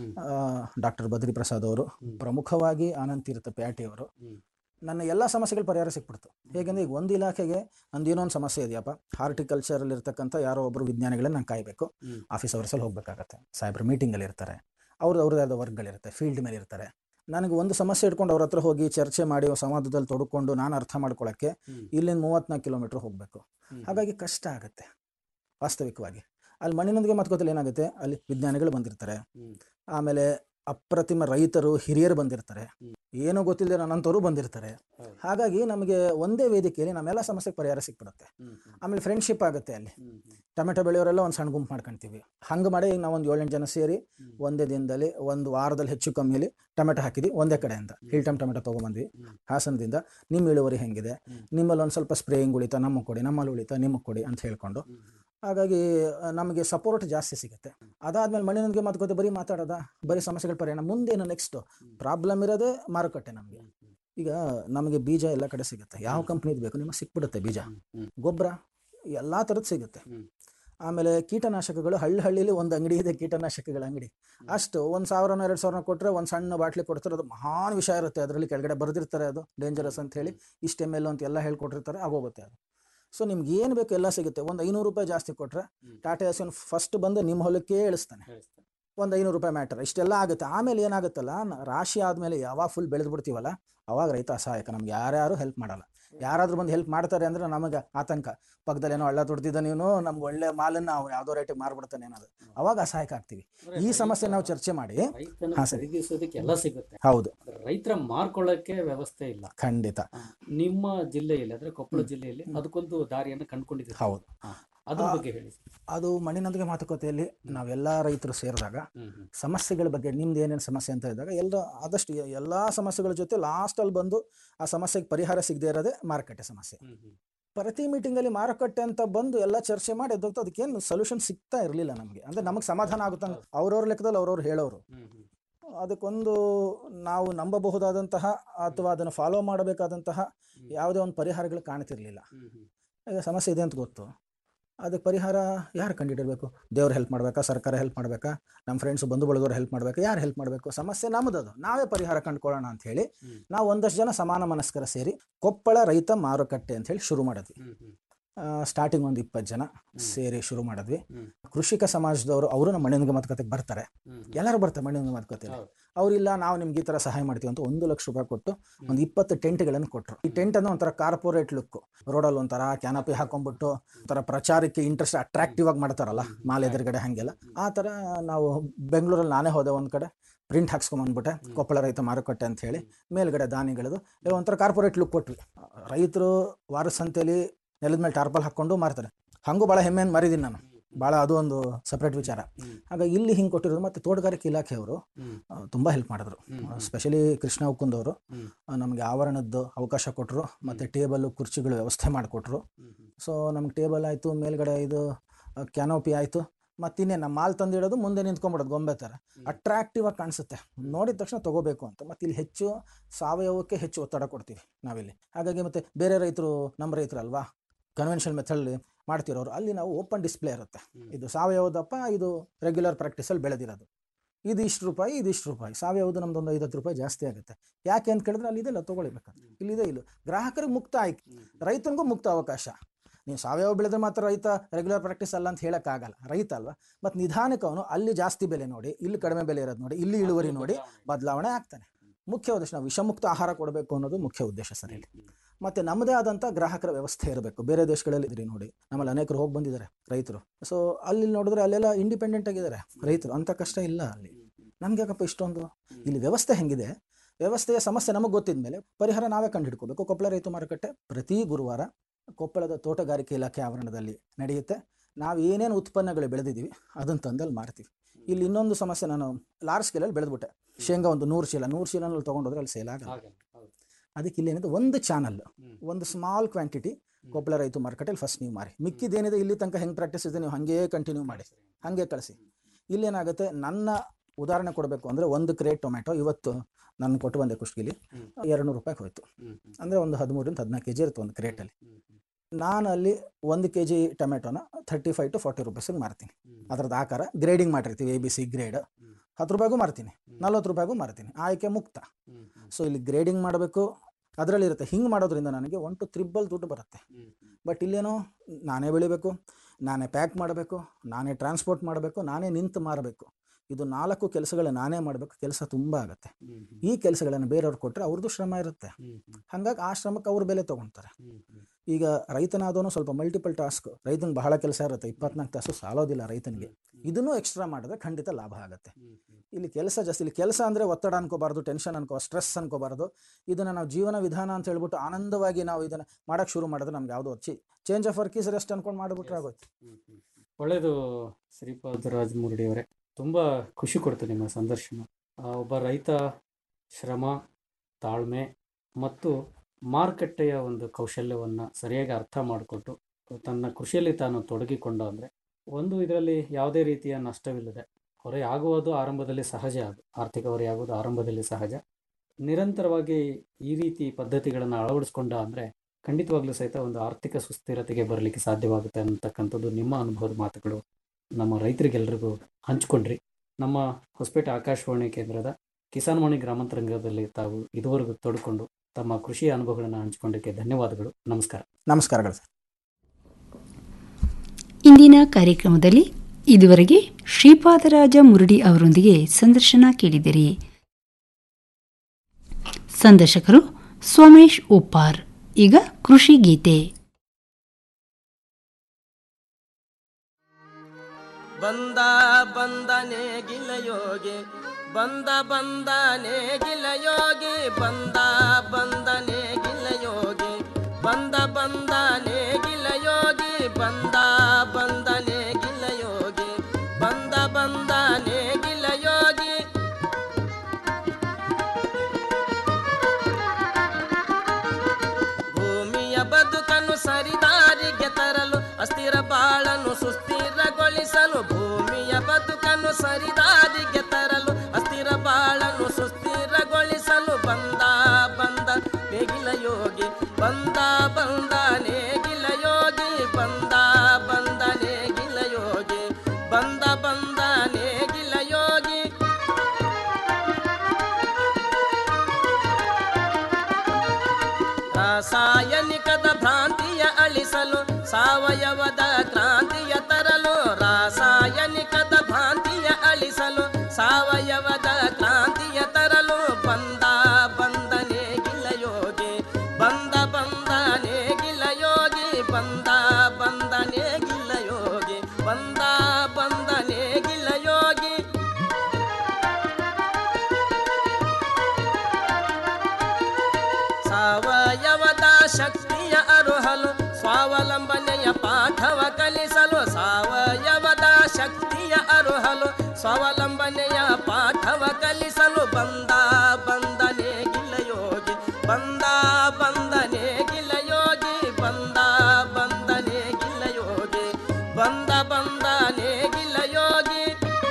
ಡಾಕ್ಟರ್ ಬದ್ರಿ ಪ್ರಸಾದ್ ಅವರು ಪ್ರಮುಖವಾಗಿ ಆನಂದ್ ತೀರ್ಥ ಪ್ಯಾಟಿ ಅವರು ನನ್ನ ಎಲ್ಲ ಸಮಸ್ಯೆಗಳ ಪರಿಹಾರ ಸಿಕ್ಬಿಡ್ತು ಹೇಗೆಂದ್ರೆ ಈಗ ಒಂದು ಇಲಾಖೆಗೆ ನಂದು ಏನೋ ಒಂದು ಸಮಸ್ಯೆ ಇದೆಯಪ್ಪ ಹಾರ್ಟಿಕಲ್ಚರಲ್ಲಿ ಇರ್ತಕ್ಕಂಥ ಯಾರೋ ಒಬ್ಬರು ವಿಜ್ಞಾನಿಗಳನ್ನ ನಾನು ಕಾಯಬೇಕು ಆಫೀಸ್ ಅವರ್ಸಲ್ಲಿ ಹೋಗ್ಬೇಕಾಗತ್ತೆ ಸಾಹೇಬ್ರ ಮೀಟಿಂಗಲ್ಲಿ ಇರ್ತಾರೆ ಅವ್ರು ಅವ್ರದ್ದಾದ ವರ್ಕ್ಗಳಿರುತ್ತೆ ಫೀಲ್ಡ್ ಮೇಲೆ ಇರ್ತಾರೆ ನನಗೆ ಒಂದು ಸಮಸ್ಯೆ ಇಟ್ಕೊಂಡು ಅವ್ರ ಹತ್ರ ಹೋಗಿ ಚರ್ಚೆ ಮಾಡಿ ಸಂವಾದದಲ್ಲಿ ತೊಡ್ಕೊಂಡು ನಾನು ಅರ್ಥ ಮಾಡ್ಕೊಳ್ಳೋಕ್ಕೆ ಇಲ್ಲಿಂದ ಮೂವತ್ನಾಲ್ಕು ಕಿಲೋಮೀಟ್ರ್ ಹೋಗಬೇಕು ಹಾಗಾಗಿ ಕಷ್ಟ ಆಗುತ್ತೆ ವಾಸ್ತವಿಕವಾಗಿ ಅಲ್ಲಿ ಮಣ್ಣಿನೊಂದಿಗೆ ಮಾತುಕತೆಯಲ್ಲಿ ಏನಾಗುತ್ತೆ ಅಲ್ಲಿ ವಿಜ್ಞಾನಿಗಳು ಬಂದಿರ್ತಾರೆ ಆಮೇಲೆ ಅಪ್ರತಿಮ ರೈತರು ಹಿರಿಯರು ಬಂದಿರ್ತಾರೆ ಏನೂ ಗೊತ್ತಿಲ್ಲದೆ ನನ್ನಂಥವ್ರು ಬಂದಿರ್ತಾರೆ ಹಾಗಾಗಿ ನಮಗೆ ಒಂದೇ ವೇದಿಕೆಯಲ್ಲಿ ನಮ್ಮೆಲ್ಲ ಸಮಸ್ಯೆಗೆ ಪರಿಹಾರ ಸಿಕ್ಬಿಡುತ್ತೆ ಆಮೇಲೆ ಫ್ರೆಂಡ್ಶಿಪ್ ಆಗುತ್ತೆ ಅಲ್ಲಿ ಟೊಮೆಟೊ ಬೆಳೆಯೋರೆಲ್ಲ ಒಂದು ಸಣ್ಣ ಗುಂಪು ಮಾಡ್ಕೊಂತೀವಿ ಹಂಗೆ ಮಾಡಿ ಈಗ ನಾವು ಒಂದು ಏಳೆಂಟು ಜನ ಸೇರಿ ಒಂದೇ ದಿನದಲ್ಲಿ ಒಂದು ವಾರದಲ್ಲಿ ಹೆಚ್ಚು ಕಮ್ಮಿಯಲ್ಲಿ ಟೊಮೆಟೊ ಹಾಕಿದ್ವಿ ಒಂದೇ ಕಡೆಯಿಂದ ಹಿಲ್ಟಮ್ ಟೊಮೆಟೊ ತೊಗೊಂಬಂದ್ವಿ ಹಾಸನದಿಂದ ನಿಮ್ಮ ಇಳುವರಿ ಹೆಂಗಿದೆ ನಿಮ್ಮಲ್ಲಿ ಒಂದು ಸ್ವಲ್ಪ ಸ್ಪ್ರೇಯಿಂಗ್ ಉಳಿತಾ ನಮಗೆ ಕೊಡಿ ನಮ್ಮಲ್ಲಿ ಉಳಿತಾ ನಿಮಗೆ ಕೊಡಿ ಅಂತ ಹೇಳ್ಕೊಂಡು ಹಾಗಾಗಿ ಆ, ನಮಗೆ ಸಪೋರ್ಟ್ ಜಾಸ್ತಿ ಸಿಗುತ್ತೆ ಅದಾದ್ಮೇಲೆ ಮಣ್ಣಿನೊಂದಿಗೆ ಮಾತುಕತೆ ಬರೀ ಮಾತಾಡೋದ ಬರೀ ಸಮಸ್ಯೆಗಳ ಪರಿಹಾರ ಮುಂದೇನು ನೆಕ್ಸ್ಟ್ ಪ್ರಾಬ್ಲಮ್ ಇರೋದೇ ಮಾರುಕಟ್ಟೆ ನಮಗೆ ಈಗ ನಮಗೆ ಬೀಜ ಎಲ್ಲ ಕಡೆ ಸಿಗುತ್ತೆ ಯಾವ ಕಂಪ್ನಿದು ಬೇಕು ನಿಮಗೆ ಸಿಕ್ಬಿಡುತ್ತೆ ಬೀಜ ಗೊಬ್ಬರ ಎಲ್ಲ ಥರದ್ದು ಸಿಗುತ್ತೆ ಆಮೇಲೆ ಕೀಟನಾಶಕಗಳು ಹಳ್ಳಿ ಹಳ್ಳಿಲಿ ಒಂದು ಅಂಗಡಿ ಇದೆ ಕೀಟನಾಶಕಗಳ ಅಂಗಡಿ ಅಷ್ಟು ಒಂದು ಸಾವಿರನೋ ಎರಡು ಸಾವಿರನ ಕೊಟ್ಟರೆ ಒಂದು ಸಣ್ಣ ಬಾಟ್ಲಿ ಕೊಡ್ತಾರೆ ಅದು ಮಹಾನ್ ವಿಷಯ ಇರುತ್ತೆ ಅದರಲ್ಲಿ ಕೆಳಗಡೆ ಬರೆದಿರ್ತಾರೆ ಅದು ಡೇಂಜರಸ್ ಅಂತ ಹೇಳಿ ಇಷ್ಟು ಎಮ್ ಎಲ್ ಅಂತ ಎಲ್ಲ ಹೇಳ್ಕೊಟ್ಟಿರ್ತಾರೆ ಆಗೋಗುತ್ತೆ ಅದು ಸೊ ನಿಮ್ಗೆ ಏನು ಬೇಕು ಎಲ್ಲ ಸಿಗುತ್ತೆ ಒಂದು ಐನೂರು ರೂಪಾಯಿ ಜಾಸ್ತಿ ಕೊಟ್ಟರೆ ಟಾಟಾ ಎಸ್ ಫಸ್ಟ್ ಬಂದು ನಿಮ್ಮ ಹೊಲಕ್ಕೆ ಇಳಿಸ್ತಾನೆ ಒಂದು ಐನೂರು ರೂಪಾಯಿ ಮ್ಯಾಟರ್ ಇಷ್ಟೆಲ್ಲ ಆಗುತ್ತೆ ಆಮೇಲೆ ಏನಾಗುತ್ತಲ್ಲ ನ- ರಾಶಿ ಆದಮೇಲೆ ಯಾವಾಗ ಫುಲ್ ಬೆಳೆದು ಬಿಡ್ತೀವಲ್ಲ ಅವಾಗ ರೈತ ಅಸಹಾಯಕ ನಮ್ಗೆ ಯಾರ್ಯಾರು ಹೆಲ್ಪ್ ಮಾಡಲ್ಲ ಯಾರಾದ್ರೂ ಬಂದು ಹೆಲ್ಪ್ ಮಾಡ್ತಾರೆ ಅಂದ್ರೆ ನಮಗೆ ಆತಂಕ ಪಕ್ಕದಲ್ಲಿ ಏನೋ ಹಳ್ಳ ತುಡ್ದಿದ್ದ ನೀನು ನಮ್ಗೆ ಒಳ್ಳೆ ಮಾಲನ್ನ ನಾವು ಯಾವುದೋ ರೇಟಿಗೆ ಮಾರ್ಬಿಡ್ತಾನೆ ಅನ್ನೋದು ಅವಾಗ ಅಸಹಾಯಕ ಆಗ್ತೀವಿ ಈ ಸಮಸ್ಯೆ ನಾವು ಚರ್ಚೆ ಮಾಡಿ ರೈತನ ಹಾಂ ಸರಿ ಖರೀದಿಸೋದಕ್ಕೆ ಎಲ್ಲ ಸಿಗುತ್ತೆ ಹೌದು ರೈತರ ಮಾರ್ಕೊಳ್ಳಕ್ಕೆ ವ್ಯವಸ್ಥೆ ಇಲ್ಲ ಖಂಡಿತ ನಿಮ್ಮ ಜಿಲ್ಲೆಯಲ್ಲಿ ಅಂದ್ರೆ ಕೊಪ್ಪಳ ಜಿಲ್ಲೆಯಲ್ಲಿ ಅದಕ್ಕೊಂದು ದಾರಿಯನ್ನು ಕಂಡುಕೊಂಡಿದ್ದೀರಿ ಹೌದು ಅದ್ರ ಆ, ಬಗ್ಗೆ ಹೇಳಿ ಅದು ಮಣ್ಣಿನೊಂದಿಗೆ ಮಾತುಕತೆಯಲ್ಲಿ ನಾವೆಲ್ಲ ರೈತರು ಸೇರಿದಾಗ ಸಮಸ್ಯೆಗಳ ಬಗ್ಗೆ ನಿಮ್ದು ಏನೇನು ಸಮಸ್ಯೆ ಅಂತ ಇದ್ದಾಗ ಎಲ್ಲ ಆದಷ್ಟು ಎ- ಎಲ್ಲಾ ಸಮಸ್ಯೆಗಳ ಜೊತೆ ಲಾಸ್ಟಲ್ಲಿ ಬಂದು ಆ ಸಮಸ್ಯೆಗೆ ಪರಿಹಾರ ಸಿಗದೆ ಇರೋದೇ ಮಾರುಕಟ್ಟೆ ಸಮಸ್ಯೆ ಪ್ರತಿ ಮೀಟಿಂಗಲ್ಲಿ ಮಾರುಕಟ್ಟೆ ಅಂತ ಬಂದು ಎಲ್ಲ ಚರ್ಚೆ ಮಾಡಿ ಎದ್ದೋಗ್ತು ಅದಕ್ಕೇನು ಸೊಲ್ಯೂಷನ್ ಸಿಗ್ತಾ ಇರಲಿಲ್ಲ ನಮಗೆ ಅಂದ್ರೆ ನಮಗೆ ಸಮಾಧಾನ ಆಗುತ್ತೆ ಅವ್ರವ್ರ ಲೆಕ್ಕದಲ್ಲಿ ಅವ್ರವ್ರು ಹೇಳೋರು ಅದಕ್ಕೊಂದು ನಾವು ನಂಬಬಹುದಾದಂತಹ ಅಥವಾ ಅದನ್ನು ಫಾಲೋ ಮಾಡಬೇಕಾದಂತಹ ಯಾವುದೇ ಒಂದು ಪರಿಹಾರಗಳು ಕಾಣ್ತಿರ್ಲಿಲ್ಲ ಈಗ ಸಮಸ್ಯೆ ಇದೆ ಅಂತ ಗೊತ್ತು ಅದಕ್ಕೆ ಪರಿಹಾರ ಯಾರು ಕಂಡುಹಿಡಬೇಕು ದೇವ್ರು ಹೆಲ್ಪ್ ಮಾಡಬೇಕಾ ಸರ್ಕಾರ ಹೆಲ್ಪ್ ಮಾಡಬೇಕಾ ನಮ್ಮ ಫ್ರೆಂಡ್ಸ್ ಬಂಧು ಬಳಗವ್ರು ಹೆಲ್ಪ್ ಮಾಡಬೇಕಾ ಯಾರು ಹೆಲ್ಪ್ ಮಾಡಬೇಕು ಸಮಸ್ಯೆ ನಮ್ಮದದು ನಾವೇ ಪರಿಹಾರ ಕಂಡುಕೊಳ್ಳೋಣ ಅಂತ ಹೇಳಿ ನಾವು ಒಂದಷ್ಟು ಜನ ಸಮಾನ ಮನಸ್ಕರ ಸೇರಿ ಕೊಪ್ಪಳ ರೈತ ಮಾರುಕಟ್ಟೆ ಅಂತ ಹೇಳಿ ಶುರು ಮಾಡಿದ್ವಿ ಸ್ಟಾರ್ಟಿಂಗ್ ಒಂದು ಇಪ್ಪತ್ತು ಜನ ಸೇರಿ ಶುರು ಮಾಡಿದ್ವಿ ಕೃಷಿಕ ಸಮಾಜದವರು ಅವರು ನಮ್ಮ ಮಣ್ಣಿನ ಮಾತುಕತೆಗೆ ಬರ್ತಾರೆ ಎಲ್ಲರೂ ಬರ್ತಾರೆ ಮಣ್ಣಿನ ಮಾತುಕತೆ ಅವರಿಲ್ಲ ನಾವು ನಿಮ್ಗೆ ಈ ಥರ ಸಹಾಯ ಮಾಡ್ತೀವಿ ಅಂತ ಒಂದು ಲಕ್ಷ ರೂಪಾಯಿ ಕೊಟ್ಟು ಒಂದು ಇಪ್ಪತ್ತು ಟೆಂಟ್ಗಳನ್ನು ಕೊಟ್ಟರು ಈ ಟೆಂಟ್ ಅಂದ್ರೆ ಒಂಥರ ಕಾರ್ಪೊರೇಟ್ ಲುಕ್ ರೋಡಲ್ಲಿ ಒಂಥರ ಕ್ಯಾನಪಿ ಹಾಕೊಂಡ್ಬಿಟ್ಟು ಒಂಥರ ಪ್ರಚಾರಕ್ಕೆ ಇಂಟ್ರೆಸ್ಟ್ ಅಟ್ರಾಕ್ಟಿವ್ ಆಗಿ ಮಾಡ್ತಾರಲ್ಲ ಮಾಲ್ ಎದುರುಗಡೆ ಹಾಗೆಲ್ಲ ಆ ಥರ ನಾವು ಬೆಂಗಳೂರಲ್ಲಿ ನಾನೇ ಹೋದೆ ಒಂದು ಕಡೆ ಪ್ರಿಂಟ್ ಹಾಕ್ಸ್ಕೊಂಬಂದ್ಬಿಟ್ಟೆ ಕೊಪ್ಪಳ ರೈತ ಮಾರುಕಟ್ಟೆ ಅಂತ ಹೇಳಿ ಮೇಲ್ಗಡೆ ದಾನಿಗಳದು ಇಲ್ಲ ಒಂಥರ ಕಾರ್ಪೊರೇಟ್ ಲುಕ್ ಕೊಟ್ವಿ ರೈತರು ವಾರ ಸಂತೆಯಲ್ಲಿ ನೆಲದ ಮೇಲೆ ಟಾರ್ಪಲ್ ಹಾಕ್ಕೊಂಡು ಮಾರ್ತಾರೆ ಹಂಗೂ ಭಾಳ ಹೆಮ್ಮೆಯನ್ನು ಮಾರಿದ್ದೀನಿ ನಾನು ಭಾಳ ಅದು ಒಂದು ಸಪ್ರೇಟ್ ವಿಚಾರ ಹಾಗಾಗಿ ಇಲ್ಲಿ ಹಿಂಗೆ ಕೊಟ್ಟಿರೋದು ಮತ್ತು ತೋಟಗಾರಿಕೆ ಇಲಾಖೆಯವರು ಆ, ತುಂಬ ಹೆಲ್ಪ್ ಮಾಡಿದ್ರು ಸ್ಪೆಷಲಿ ಕೃಷ್ಣ ಉಕ್ಕುಂದವರು ನಮಗೆ ಆವರಣದ್ದು ಅವಕಾಶ ಕೊಟ್ಟರು ಮತ್ತು ಟೇಬಲ್ ಕುರ್ಚಿಗಳು ವ್ಯವಸ್ಥೆ ಮಾಡಿಕೊಟ್ರು ಸೊ ನಮ್ಗೆ ಟೇಬಲ್ ಆಯಿತು ಮೇಲ್ಗಡೆ ಇದು ಕ್ಯಾನೋಪಿ ಆಯಿತು ಮತ್ತಿನ್ನೇ ನಮ್ಮ ಮಾಲ್ ತಂದಿಡೋದು ಮುಂದೆ ನಿಂತ್ಕೊಂಡ್ಬಿಡೋದು ಗೊಂಬೆ ಥರ ಅಟ್ರಾಕ್ಟಿವ್ ಆಗಿ ಕಾಣಿಸುತ್ತೆ ನೋಡಿದ ತಕ್ಷಣ ತಗೋಬೇಕು ಅಂತ ಮತ್ತು ಇಲ್ಲಿ ಹೆಚ್ಚು ಸಾವಯವಕ್ಕೆ ಹೆಚ್ಚು ಒತ್ತಡ ಕೊಡ್ತೀವಿ ನಾವಿಲ್ಲಿ ಹಾಗಾಗಿ ಮತ್ತೆ ಬೇರೆ ರೈತರು ನಮ್ಮ ರೈತರು ಅಲ್ವಾ ಕನ್ವೆನ್ಷನಲ್ ಮೆಥಡಲ್ಲಿ ಮಾಡ್ತಿರೋರು ಅಲ್ಲಿ ನಾವು ಓಪನ್ ಡಿಸ್ಪ್ಲೇ ಇರುತ್ತೆ ಇದು ಸಾವಯವದಪ್ಪ ಇದು ರೆಗ್ಯುಲರ್ ಪ್ರಾಕ್ಟೀಸಲ್ಲಿ ಬೆಳೆದಿರೋದು ಇದು ಇಷ್ಟು ರೂಪಾಯಿ ಇದು ಇಷ್ಟು ರೂಪಾಯಿ ಸಾವಯವದು ನಮ್ದು ಒಂದು ಐವತ್ತು ರೂಪಾಯಿ ಜಾಸ್ತಿ ಆಗುತ್ತೆ ಯಾಕೆ ಅಂತ ಕೇಳಿದ್ರೆ ಅಲ್ಲಿ ಇದೆಲ್ಲ ತೊಗೊಳ್ಬೇಕಾದ್ರೆ ಇಲ್ಲಿದೆ ಇಲ್ಲ ಗ್ರಾಹಕರಿಗೆ ಮುಕ್ತ ಆಯ್ಕೆ ರೈತನಿಗೂ ಮುಕ್ತ ಅವಕಾಶ ನೀವು ಸಾವಯವ ಬೆಳೆದ್ರೆ ಮಾತ್ರ ರೈತ ರೆಗ್ಯುಲರ್ ಪ್ರಾಕ್ಟೀಸ್ ಅಲ್ಲ ಅಂತ ಹೇಳೋಕ್ಕಾಗಲ್ಲ ರೈತ ಅಲ್ವಾ ಮತ್ತು ನಿಧಾನಕ್ಕೆ ಅವನು ಅಲ್ಲಿ ಜಾಸ್ತಿ ಬೆಲೆ ನೋಡಿ ಇಲ್ಲಿ ಕಡಿಮೆ ಬೆಲೆ ಇರೋದು ನೋಡಿ ಇಲ್ಲಿ ಇಳುವರಿ ನೋಡಿ ಬದಲಾವಣೆ ಆಗ್ತಾನೆ ಮುಖ್ಯ ಉದ್ದೇಶ ನಾವು ವಿಷಮುಕ್ತ ಆಹಾರ ಕೊಡಬೇಕು ಅನ್ನೋದು ಮುಖ್ಯ ಉದ್ದೇಶ ಸರ್ ಇಲ್ಲಿ ಮತ್ತು ನಮ್ಮದೇ ಆದಂಥ ಗ್ರಾಹಕರ ವ್ಯವಸ್ಥೆ ಇರಬೇಕು ಬೇರೆ ದೇಶಗಳಲ್ಲಿ ಇದ್ರಿ ನೋಡಿ ನಮ್ಮಲ್ಲಿ ಅನೇಕರು ಹೋಗಿ ಬಂದಿದ್ದಾರೆ ರೈತರು ಸೊ ಅಲ್ಲಿ ನೋಡಿದ್ರೆ ಅಲ್ಲೆಲ್ಲ ಇಂಡಿಪೆಂಡೆಂಟ್ ಆಗಿದ್ದಾರೆ ರೈತರು ಅಂಥ ಕಷ್ಟ ಇಲ್ಲ ಅಲ್ಲಿ ನಮ್ಗೆ ಯಾಕಪ್ಪ ಇಷ್ಟೊಂದು ಇಲ್ಲಿ ವ್ಯವಸ್ಥೆ ಹೆಂಗಿದೆ ವ್ಯವಸ್ಥೆಯ ಸಮಸ್ಯೆ ನಮಗೆ ಗೊತ್ತಿದ ಮೇಲೆ ಪರಿಹಾರ ನಾವೇ ಕಂಡು ಹಿಡ್ಕೋಬೇಕು ಕೊಪ್ಪಳ ರೈತ ಮಾರುಕಟ್ಟೆ ಪ್ರತಿ ಗುರುವಾರ ಕೊಪ್ಪಳದ ತೋಟಗಾರಿಕೆ ಇಲಾಖೆ ಆವರಣದಲ್ಲಿ ನಡೆಯುತ್ತೆ ನಾವು ಏನೇನು ಉತ್ಪನ್ನಗಳು ಬೆಳೆದಿದ್ದೀವಿ ಅದನ್ನು ತಂದಲ್ಲಿ ಮಾರ್ತೀವಿ ಇಲ್ಲಿ ಇನ್ನೊಂದು ಸಮಸ್ಯೆ ನಾನು ಲಾರ್ಜ್ ಸ್ಕೇಲಲ್ಲಿ ಬೆಳೆದ್ಬಿಟ್ಟೆ ಶೇಂಗಾ ಒಂದು ನೂರು ಚೀಲ ನೂರು ಚೀಲನಲ್ಲಿ ತೊಗೊಂಡೋದ್ರೆ ಅಲ್ಲಿ ಸೇಲ್ ಆಗಲ್ಲ ಅದಕ್ಕೆ ಇಲ್ಲೇನಿದೆ ಒಂದು ಚಾನಲ್ ಒಂದು ಸ್ಮಾಲ್ ಕ್ವಾಂಟಿಟಿ ಕೊಪ್ಪಳ ರೈತ ಮಾರ್ಕೆಟಲ್ಲಿ ಫಸ್ಟ್ ನೀವು ಮಾರಿ ಮಿಕ್ಕಿದೇನಿದೆ ಇಲ್ಲಿ ತನಕ ಹೆಂಗೆ ಪ್ರಾಕ್ಟೀಸ್ ಇದೆ ನೀವು ಹಾಗೇ ಕಂಟಿನ್ಯೂ ಮಾಡಿ ಹಾಗೆ ಕಳಿಸಿ ಇಲ್ಲೇನಾಗುತ್ತೆ ನನ್ನ ಉದಾಹರಣೆ ಕೊಡಬೇಕು ಅಂದರೆ ಒಂದು ಕ್ರೇಟ್ ಟೊಮ್ಯಾಟೊ ಇವತ್ತು ನಾನು ಕೊಟ್ಟು ಬಂದೆ ಕುಷ್ಕಿಲಿ ಎರಡು ನೂರು ರೂಪಾಯಿಗೆ ಹೋಯ್ತು ಅಂದರೆ ಒಂದು ಹದಿಮೂರಿಂದ ಹದಿನಾಲ್ಕು ಕೆ ಜಿ ಇರುತ್ತೆ ಒಂದು ಕ್ರೇಟಲ್ಲಿ ನಾನು ಅಲ್ಲಿ ಒಂದು ಕೆ ಜಿ ಟೊಮೆಟೊನ ಥರ್ಟಿ ಫೈವ್ ಟು ಫಾರ್ಟಿ ರುಪೀಸಿಗೆ ಮಾರ್ತೀನಿ ಅದ್ರದ್ದು ಆಕಾರ ಗ್ರೇಡಿಂಗ್ ಮಾಡಿರ್ತೀವಿ ಎ ಬಿ ಸಿ ಗ್ರೇಡ್ ಹತ್ತು ರೂಪಾಯಿಗೂ ಮಾರ್ತೀನಿ ನಲ್ವತ್ತು ರೂಪಾಯಿಗೂ ಮಾರ್ತೀನಿ ಆಯ್ಕೆ ಮುಕ್ತ ಸೊ ಇಲ್ಲಿ ಗ್ರೇಡಿಂಗ್ ಮಾಡಬೇಕು ಅದರಲ್ಲಿ ಇರುತ್ತೆ ಹಿಂಗೆ ಮಾಡೋದ್ರಿಂದ ನನಗೆ ಒನ್ ಟು ತ್ರಿಬಲ್ ದುಡ್ಡು ಬರುತ್ತೆ ಬಟ್ ಇಲ್ಲೇನೋ ನಾನೇ ಬೆಳಿಬೇಕು ನಾನೇ ಪ್ಯಾಕ್ ಮಾಡಬೇಕು ನಾನೇ ಟ್ರಾನ್ಸ್ಪೋರ್ಟ್ ಮಾಡಬೇಕು ನಾನೇ ನಿಂತು ಮಾರಬೇಕು ಇದು ನಾಲ್ಕು ಕೆಲಸಗಳು ನಾನೇ ಮಾಡಬೇಕು ಕೆಲಸ ತುಂಬ ಆಗುತ್ತೆ ಈ ಕೆಲಸಗಳನ್ನು ಬೇರೆಯವ್ರು ಕೊಟ್ಟರೆ ಅವ್ರದ್ದು ಶ್ರಮ ಇರುತ್ತೆ ಹಾಗಾಗಿ ಆ ಶ್ರಮಕ್ಕೆ ಅವ್ರ ಬೆಲೆ ತೊಗೊಳ್ತಾರೆ ಈಗ ರೈತನಾದವನು ಸ್ವಲ್ಪ ಮಲ್ಟಿಪಲ್ ಟಾಸ್ಕ್ ರೈತನಿಗೆ ಬಹಳ ಕೆಲಸ ಇರುತ್ತೆ ಇಪ್ಪತ್ನಾಲ್ಕು ತಾಸು ಸಾಲೋದಿಲ್ಲ ರೈತನಿಗೆ ಇದನ್ನು ಎಕ್ಸ್ಟ್ರಾ ಮಾಡಿದ್ರೆ ಖಂಡಿತ ಲಾಭ ಆಗುತ್ತೆ ಇಲ್ಲಿ ಕೆಲಸ ಜಾಸ್ತಿ ಇಲ್ಲಿ ಕೆಲಸ ಅಂದರೆ ಒತ್ತಡ ಅನ್ಕೋಬಾರ್ದು ಟೆನ್ಷನ್ ಅನ್ಕೋ ಸ್ಟ್ರೆಸ್ ಅನ್ಕೋಬಾರ್ದು ಇದನ್ನು ನಾವು ಜೀವನ ವಿಧಾನ ಅಂತ ಹೇಳ್ಬಿಟ್ಟು ಆನಂದವಾಗಿ ನಾವು ಇದನ್ನು ಮಾಡೋಕ್ಕೆ ಶುರು ಮಾಡಿದ್ರೆ ನಮ್ಗೆ ಯಾವುದೋ ಚಿ change of work is rest ಅನ್ಕೊಂಡು ಮಾಡಿಬಿಟ್ರೆ ಆಗೋಯ್ತು ಒಳ್ಳೆಯದು ಶ್ರೀಪಾದ ರಾಜ್ ಮುರಡಿ ಅವರೇ ತುಂಬ ಖುಷಿ ಕೊಡ್ತು ನಿಮ್ಮ ಸಂದರ್ಶನ ಆ, ಒಬ್ಬ ರೈತ ಶ್ರಮ ತಾಳ್ಮೆ ಮತ್ತು ಮಾರುಕಟ್ಟೆಯ ಒಂದು ಕೌಶಲ್ಯವನ್ನು ಸರಿಯಾಗಿ ಅರ್ಥ ಮಾಡಿಕೊಟ್ಟು ತನ್ನ ಕೃಷಿಯಲ್ಲಿ ತಾನು ತೊಡಗಿಕೊಂಡ ಅಂದರೆ ಒಂದು ಇದರಲ್ಲಿ ಯಾವುದೇ ರೀತಿಯ ನಷ್ಟವಿಲ್ಲದೆ ಹೊರೆ ಆಗುವುದು ಆರಂಭದಲ್ಲಿ ಸಹಜ ಅದು ಆರ್ಥಿಕ ಹೊರೆ ಆಗುವುದು ಆರಂಭದಲ್ಲಿ ಸಹಜ ನಿರಂತರವಾಗಿ ಈ ರೀತಿ ಪದ್ಧತಿಗಳನ್ನು ಅಳವಡಿಸ್ಕೊಂಡ ಅಂದರೆ ಖಂಡಿತವಾಗ್ಲೂ ಸಹಿತ ಒಂದು ಆರ್ಥಿಕ ಸುಸ್ಥಿರತೆಗೆ ಬರಲಿಕ್ಕೆ ಸಾಧ್ಯವಾಗುತ್ತೆ ಅನ್ನತಕ್ಕಂಥದ್ದು ನಿಮ್ಮ ಅನುಭವದ ಮಾತುಗಳು ನಮ್ಮ ರೈತರಿಗೆಲ್ಲರಿಗೂ ಹಂಚ್ಕೊಂಡ್ರಿ ನಮ್ಮ ಹೊಸಪೇಟೆ ಆಕಾಶವಾಣಿ ಕೇಂದ್ರದ ಕಿಸಾನ್ ವಾಣಿ ಗ್ರಾಮಾಂತರಂಗದಲ್ಲಿ ತಾವು ಇದುವರೆಗೂ ತೊಡ್ಕೊಂಡು ತಮ್ಮ ಕೃಷಿ ಅನುಭವಗಳನ್ನು ಹಂಚಿಕೊಂಡಿದ್ದಕ್ಕೆ ಧನ್ಯವಾದಗಳು ನಮಸ್ಕಾರ ನಮಸ್ಕಾರಗಳು ಸರ್ ಇಂದಿನ ಕಾರ್ಯಕ್ರಮದಲ್ಲಿ ಇದುವರೆಗೆ ಶ್ರೀಪಾದರಾಜ ಮುರುಡಿ ಅವರೊಂದಿಗೆ ಸಂದರ್ಶನ ಕೇಳಿದಿರಿ ಸಂದರ್ಶಕರು ಸೋಮೇಶ್ ಉಪ್ಪಾರ್ ಈಗ ಕೃಷಿ ಗೀತೆ ಬಂದ ಬಂದನೆ ಗಿಲಯೋಗಿ ಬಂದ ಬಂದನೆ ಗಿಲಯೋಗಿ ಬಂದ ಬಂದನೆ ಗಿಲಯೋಗಿ ಬಂದ ಬಂದನೆ ಗಿಲಯೋಗಿ ಬಂದ ಬಂದನೆ ಗಿಲಯೋಗಿ ಬಂದ ಬಂದನೆ ಗಿಲಯೋಗಿ ಭೂಮಿಯ ಬದುಕನ್ನು ಸರಿದಾರಿಗೆ ತರಲು ಅಸ್ಥಿರ ಬಾಳನ್ನು ಸುಸ್ಥಿರಗೊಳಿಸಲು ಭೂಮಿಯ ಬದುಕನ್ನು ಸರಿದಾರಿಗೆ ತರಲು ಅಸ್ಥಿರ ಬಾಳನ್ನು ಸುಸ್ಥಿರಗೊಳಿಸಲು ಬಂದ ಬಂದ ನೇಗಿಲ ಯೋಗಿ ಬಂದ ಬಂದ ನೇಗಿಲ ಯೋಗಿ ಬಂದ ಬಂದ ನೇಗಿಲ ಯೋಗಿ ಬಂದ ಬಂದ ನೇಗಿಲ ಯೋಗಿ ರಾಸಾಯನಿಕದ ಭ್ರಾಂತಿಯ ಅಳಿಸಲು ಸಾವಯವದ ಕ್ರಾಂತಿಯ ತರಲು ರಾಸಾಯನಿಕದ ಭ್ರಾಂತಿಯ ಅಳಿಸಲು ಸಾವಯವದ ಕ್ರಾಂತಿಯ ತರಲು ಬಂದ ಬಂದನೆ ಗಿಲಯೋಗಿ ಬಂದ ಬಂದನೆ ಗಿಲಯೋಗಿ ಬಂದ ಬಂದನೆ ಗಿಲಯೋಗಿ ಬಂದ ಬಂದನೆ ಗಿಲಯೋಗಿ ಸಾವಯವದ ಶಕ್ತಿಯ ಅರುಹಲು ಸ್ವಾವಲಂಬನೆಯ ಪಾಠವ ಕಲಿಸಲು ಸಾವಯವದ ಶಕ್ತಿಯ ಅರುಹಲು ಸ್ವಾವಲಂಬನೆಯ ಪಾಠವ ಕಲಿಸಲು ಬಂದ ಬಂದನೆ ಗಿಲಯೋಗಿ ಬಂದ ಬಂದನೆ ಗಿಲಯೋಗಿ ಬಂದ ಬಂದನೆ ಗಿಲಯೋಗಿ ಬಂದ ಬಂದನೆ ಗಿಲಯೋಗಿ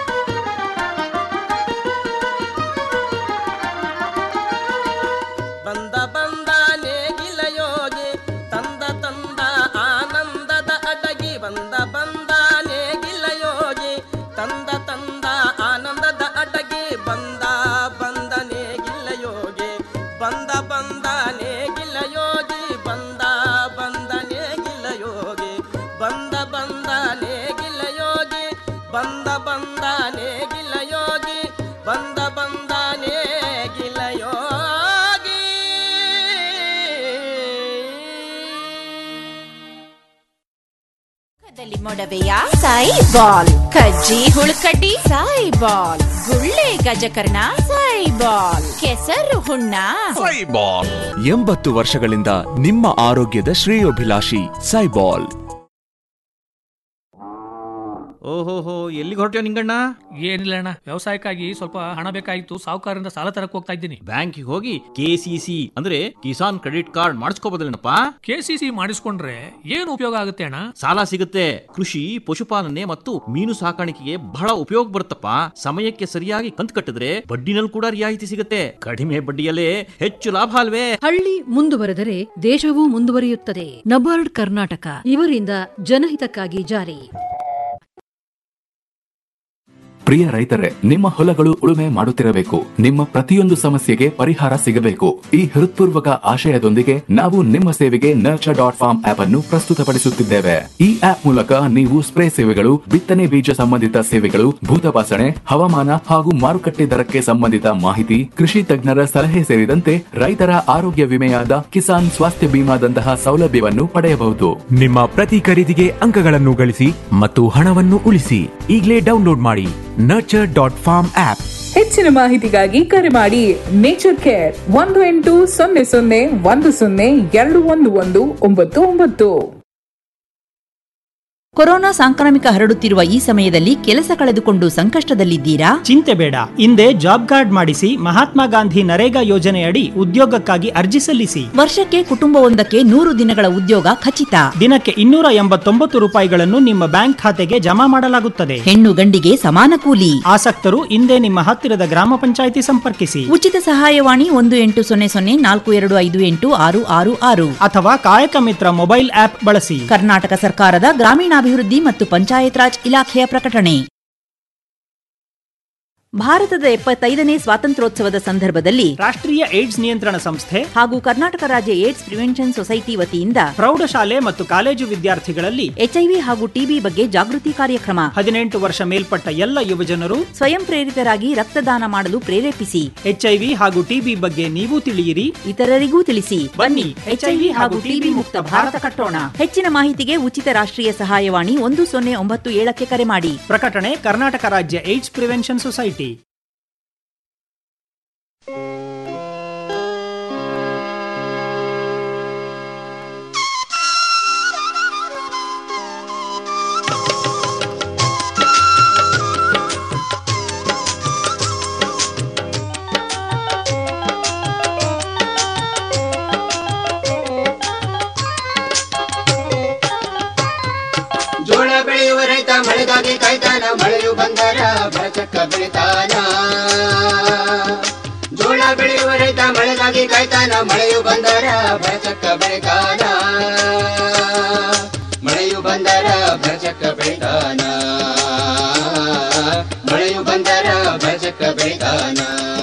ಬಂದ ಬಂದ ನೇಗಿಲ ಯೋಗಿ ತಂದ ತಂದ ಆನಂದದ ಅಡಗಿ ಬಂದ ಬಂದ ನೇಗಿಲ ಯೋಗಿ ತಂದ ತಂದ ಆನಂದದ ಅಡಗಿ ಬಂದ ಬಂದ ನೇಗಿಲ ಯೋಗಿ ಬಂದ ಬಂದ ನೇಗಿಲ ಯೋಗಿ ಬಂದ ಬಂದ ನೇಗಿಲ ಯೋಗಿ ಮುಖದಲ್ಲಿ ಮೊಡವೆಯ ಸಾಯಿ ಬಾಲ್ ಕಜ್ಜಿ ಹುಳುಕಡ್ಡಿ ಸಾಯಿ ಬಾಲ್ ಗುಳ್ಳೆ ಗಜಕರ್ಣ ಸಾಯಿ ಬಾಲ್ ಕೆಸರು ಹುಣ್ಣ ಸೈಬಾಲ್ ಎಂಬತ್ತು ವರ್ಷಗಳಿಂದ ನಿಮ್ಮ ಆರೋಗ್ಯದ ಶ್ರೇಯೋಭಿಲಾಷಿ ಸೈಬಾಲ್ ಓಹೋಹೋ ಎಲ್ಲಿಗೆ ಹೊರಟ್ಯೋ ನಿಂಗಣ್ಣ ಏನಿಲ್ಲ ಅಣ್ಣ ವ್ಯವಸಾಯಕ್ಕಾಗಿ ಸ್ವಲ್ಪ ಹಣ ಬೇಕಾಗಿತ್ತು ಸಾಹುಕಾರರಿಂದ ಸಾಲ ತರಕ್ ಹೋಗ್ತಾ ಇದ್ದೀನಿ ಬ್ಯಾಂಕಿಗೆ ಹೋಗಿ ಕೆ ಸಿ ಸಿ ಅಂದ್ರೆ ಕಿಸಾನ್ ಕ್ರೆಡಿಟ್ ಕಾರ್ಡ್ ಮಾಡಿಸ್ಕೋಬೋದಲ್ಲೇನಪ್ಪ ಕೆ ಸಿ ಸಿ ಮಾಡಿಸ್ಕೊಂಡ್ರೆ ಏನು ಉಪಯೋಗ ಆಗುತ್ತೆ ಅಣ್ಣ ಸಾಲ ಸಿಗುತ್ತೆ ಕೃಷಿ ಪಶುಪಾಲನೆ ಮತ್ತು ಮೀನು ಸಾಕಾಣಿಕೆಗೆ ಬಹಳ ಉಪಯೋಗ ಬರುತ್ತಪ್ಪ ಸಮಯಕ್ಕೆ ಸರಿಯಾಗಿ ಕಂತು ಕಟ್ಟಿದ್ರೆ ಬಡ್ಡಿನಲ್ಲಿ ಕೂಡ ರಿಯಾಯಿತಿ ಸಿಗುತ್ತೆ ಕಡಿಮೆ ಬಡ್ಡಿಯಲ್ಲೇ ಹೆಚ್ಚು ಲಾಭ ಅಲ್ವೇ ಹಳ್ಳಿ ಮುಂದುವರೆದರೆ ದೇಶವೂ ಮುಂದುವರಿಯುತ್ತದೆ ನಬಾರ್ಡ್ ಕರ್ನಾಟಕ ಇವರಿಂದ ಜನಹಿತಕ್ಕಾಗಿ ಜಾರಿ ಪ್ರಿಯ ರೈತರೇ ನಿಮ್ಮ ಹೊಲಗಳು ಉಳುಮೆ ಮಾಡುತ್ತಿರಬೇಕು ನಿಮ್ಮ ಪ್ರತಿಯೊಂದು ಸಮಸ್ಯೆಗೆ ಪರಿಹಾರ ಸಿಗಬೇಕು ಈ ಹೃತ್ಪೂರ್ವಕ ಆಶಯದೊಂದಿಗೆ ನಾವು ನಿಮ್ಮ ಸೇವೆಗೆ ನರ್ಚರ್ ಡಾಟ್ ಫಾರ್ಮ್ ಆಪ್ ಅನ್ನು ಪ್ರಸ್ತುತಪಡಿಸುತ್ತಿದ್ದೇವೆ ಈ ಆಪ್ ಮೂಲಕ ನೀವು ಸ್ಪ್ರೇ ಸೇವೆಗಳು ಬಿತ್ತನೆ ಬೀಜ ಸಂಬಂಧಿತ ಸೇವೆಗಳು ಭೂತಪಾಸಣೆ ಹವಾಮಾನ ಹಾಗೂ ಮಾರುಕಟ್ಟೆ ದರಕ್ಕೆ ಸಂಬಂಧಿತ ಮಾಹಿತಿ ಕೃಷಿ ತಜ್ಞರ ಸಲಹೆ ಸೇರಿದಂತೆ ರೈತರ ಆರೋಗ್ಯ ವಿಮೆಯಾದ ಕಿಸಾನ್ ಸ್ವಾಸ್ಥ್ಯ ಬಿಮಾದಂತಹ ಸೌಲಭ್ಯವನ್ನು ಪಡೆಯಬಹುದು ನಿಮ್ಮ ಪ್ರತಿ ಖರೀದಿಗೆ ಅಂಕಗಳನ್ನು ಗಳಿಸಿ ಮತ್ತು ಹಣವನ್ನು ಉಳಿಸಿ ಈಗಲೇ ಡೌನ್ಲೋಡ್ ಮಾಡಿ ನರ್ಚರ್ ಡಾಟ್ ಫಾರ್ಮ್ ಆಪ್ ಹೆಚ್ಚಿನ ಮಾಹಿತಿಗಾಗಿ ಕರೆ ಮಾಡಿ ನೇಚರ್ ಕೇರ್ ಒಂದು ಎಂಟು ಸೊನ್ನೆ ಸೊನ್ನೆ ಒಂದು ಸೊನ್ನೆ ಎರಡು ಒಂದು ಒಂದು ಒಂಬತ್ತು ಒಂಬತ್ತು ಕೊರೋನಾ ಸಾಂಕ್ರಾಮಿಕ ಹರಡುತ್ತಿರುವ ಈ ಸಮಯದಲ್ಲಿ ಕೆಲಸ ಕಳೆದುಕೊಂಡು ಸಂಕಷ್ಟದಲ್ಲಿದ್ದೀರಾ ಚಿಂತೆ ಬೇಡ ಹಿಂದೆ ಜಾಬ್ ಕಾರ್ಡ್ ಮಾಡಿಸಿ ಮಹಾತ್ಮ ಗಾಂಧಿ ನರೇಗಾ ಯೋಜನೆಯಡಿ ಉದ್ಯೋಗಕ್ಕಾಗಿ ಅರ್ಜಿ ಸಲ್ಲಿಸಿ ವರ್ಷಕ್ಕೆ ಕುಟುಂಬವೊಂದಕ್ಕೆ ನೂರು ದಿನಗಳ ಉದ್ಯೋಗ ಖಚಿತ ದಿನಕ್ಕೆ ಇನ್ನೂರ ಎಂಬತ್ತೊಂಬತ್ತು ರೂಪಾಯಿಗಳನ್ನು ನಿಮ್ಮ ಬ್ಯಾಂಕ್ ಖಾತೆಗೆ ಜಮಾ ಮಾಡಲಾಗುತ್ತದೆ ಹೆಣ್ಣು ಗಂಡಿಗೆ ಸಮಾನ ಕೂಲಿ ಆಸಕ್ತರು ಹಿಂದೆ ನಿಮ್ಮ ಹತ್ತಿರದ ಗ್ರಾಮ ಪಂಚಾಯಿತಿ ಸಂಪರ್ಕಿಸಿ ಉಚಿತ ಸಹಾಯವಾಣಿ ಒಂದು ಎಂಟು ಸೊನ್ನೆ ಸೊನ್ನೆ ನಾಲ್ಕು ಎರಡು ಐದು ಎಂಟು ಆರು ಆರು ಆರು ಅಥವಾ ಕಾಯಕ ಮಿತ್ರ ಮೊಬೈಲ್ ಆಪ್ ಬಳಸಿ ಕರ್ನಾಟಕ ಸರ್ಕಾರದ ಗ್ರಾಮೀಣಾಭಿವೃದ್ಧಿ ಮತ್ತು ಪಂಚಾಯತ್ ರಾಜ್ ಇಲಾಖೆಯ ಪ್ರಕಟಣೆ ಭಾರತದ ಎಪ್ಪತ್ತೈದನೇ ಸ್ವಾತಂತ್ರ್ಯೋತ್ಸವದ ಸಂದರ್ಭದಲ್ಲಿ ರಾಷ್ಟ್ರೀಯ ಏಡ್ಸ್ ನಿಯಂತ್ರಣ ಸಂಸ್ಥೆ ಹಾಗೂ ಕರ್ನಾಟಕ ರಾಜ್ಯ ಏಡ್ಸ್ ಪ್ರಿವೆನ್ಷನ್ ಸೊಸೈಟಿ ವತಿಯಿಂದ ಪ್ರೌಢಶಾಲೆ ಮತ್ತು ಕಾಲೇಜು ವಿದ್ಯಾರ್ಥಿಗಳಲ್ಲಿ ಎಚ್ಐವಿ ಹಾಗೂ ಟಿಬಿ ಬಗ್ಗೆ ಜಾಗೃತಿ ಕಾರ್ಯಕ್ರಮ ಹದಿನೆಂಟು ವರ್ಷ ಮೇಲ್ಪಟ್ಟ ಎಲ್ಲ ಯುವಜನರು ಸ್ವಯಂ ಪ್ರೇರಿತರಾಗಿ ರಕ್ತದಾನ ಮಾಡಲು ಪ್ರೇರೇಪಿಸಿ ಎಚ್ಐವಿ ಹಾಗೂ ಟಿಬಿ ಬಗ್ಗೆ ನೀವು ತಿಳಿಯಿರಿ ಇತರರಿಗೂ ತಿಳಿಸಿ ಬನ್ನಿ ಎಚ್ಐವಿ ಹಾಗೂ ಟಿಬಿ ಮುಕ್ತ ಭಾರತ ಕಟ್ಟೋಣ ಹೆಚ್ಚಿನ ಮಾಹಿತಿಗೆ ಉಚಿತ ರಾಷ್ಟ್ರೀಯ ಸಹಾಯವಾಣಿ ಒಂದು ಸೊನ್ನೆ ಒಂಬತ್ತು ಏಳಕ್ಕೆ ಕರೆ ಮಾಡಿ ಪ್ರಕಟಣೆ ಕರ್ನಾಟಕ ರಾಜ್ಯ ಏಡ್ಸ್ ಪ್ರಿವೆನ್ಷನ್ ಸೊಸೈಟಿ ಜೋಳ ಬೆಳೆಯುವ ರೈತ ಮಳೆಗಾಗಿ ಕಾಯ್ತಾನ ಮಳೆಯು ಬಂದರ ಬರಚಕ್ಕ ಬೆಳಿತಾನ ಜೋಳ ಬೆಳೆಯುವ ರೈತ ಮಳೆಗಾಗಿ ಕಾಯ್ತಾನ ಮಳೆಯು ಬಂದರ ಬರಚಕ್ಕ ಬೆಳಿತಾನ ಮಳೆಯು ಬಂದರ ಬರಚಕ್ಕ ಬೆಳಿತಾನ ಮಳೆಯು ಬಂದರ ಬರಚಕ್ಕ ಬೆಳಿತಾನ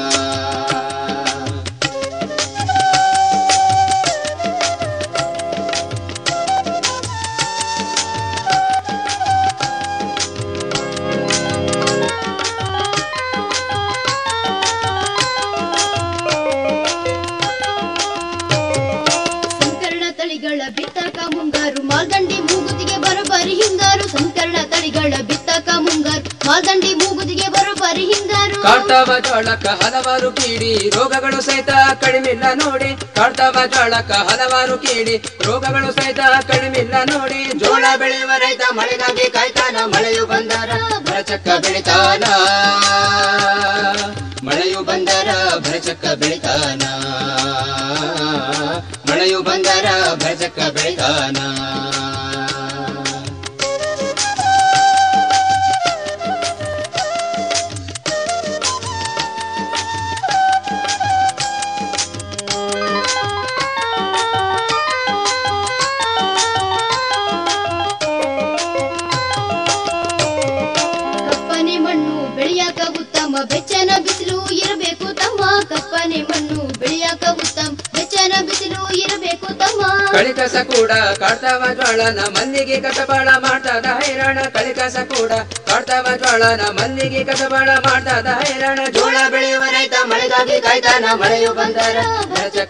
ಸಂಕರಣ ತಳಿಗಳ ಬಿತ್ತಕ ಮುಂಗಾರು ಮಾಲ್ದಂಡಿ ಮೂಗುತಿಗೆ ಬರೋಬ್ಬರಿ ಹಿಂಗಾರು ಸಂಕರಣ ತಳಿಗಳ ಬಿತ್ತಕ ಮುಂಗಾರು ಮಾಲ್ದಂಡಿ ಮೂಗುತಿಗೆ ಬರೋಬ್ಬರಿ ಹಿಂಗಾರು ಕಾಡ್ತಾವ ಜೋಳಕ್ಕ ಹಲವಾರು ಕೀಡಿ ರೋಗಗಳು ಸಹಿತ ಕಡಿಮಿಲ್ಲ ನೋಡಿ ಕಾಡ್ತಾವ ಜೋಳಕ್ಕ ಹಲವಾರು ಕೀಡಿ ರೋಗಗಳು ಸಹಿತ ಕಡಿಮಿಲ್ಲ ನೋಡಿ ಜೋಳ ಬೆಳೆಯುವ ರೈತ ಮಳೆಗಾಗಿ ಕಾಯ್ತಾನ ಮಳೆಯು ಬಂದರ ಭರಚಕ್ಕ ಬೆಳಿತಾನ ಮಳೆಯು ಬಂದರ ಭರಚಕ್ಕ ಬೆಳಿತಾನ ಮಳೆಯು ಬಂದರ ಭರಚಕ್ಕ ಬೆಳಿತಾನ ಕಪ್ಪನೆ ಮಣ್ಣು ಬೆಳೆಯಾಕ ಉತ್ತಮ ಬೆಚ್ಚನ ಬಿಸಿಲು ಇರಬೇಕು ತಮ್ಮ ಕಪ್ಪನೆ ಮಣ್ಣು ಬೆಳೆಯಾಕ ಉತ್ತಮ ಬೆಚ್ಚನ ಬಿಸಿಲು ಇರಬೇಕು ತಮ್ಮ ಕಳಿಕಸ ಕೂಡ ಕಾಡ್ತಾವ ಜ್ವಾಳನ ಮಲ್ಲಿಗೆ ಕಸಬಾಳ ಮಾಡ್ತದ ಹೈರಾಣ ಕಳಿಕಸ ಕೂಡ ಕಾಡ್ತಾವ ಜ್ವಾಳನ ಮಲ್ಲಿಗೆ ಕಸಬಾಳ ಮಾಡ್ತದ ಹೈರಾಣ ಜೋಳ ಬೆಳೆಯುವ ರೈತ ಮಳೆಗಾಗಿ ಕಾಯ್ತಾನ ಮಳೆಯು ಬಂದರ ಭರಚಕ್ಕ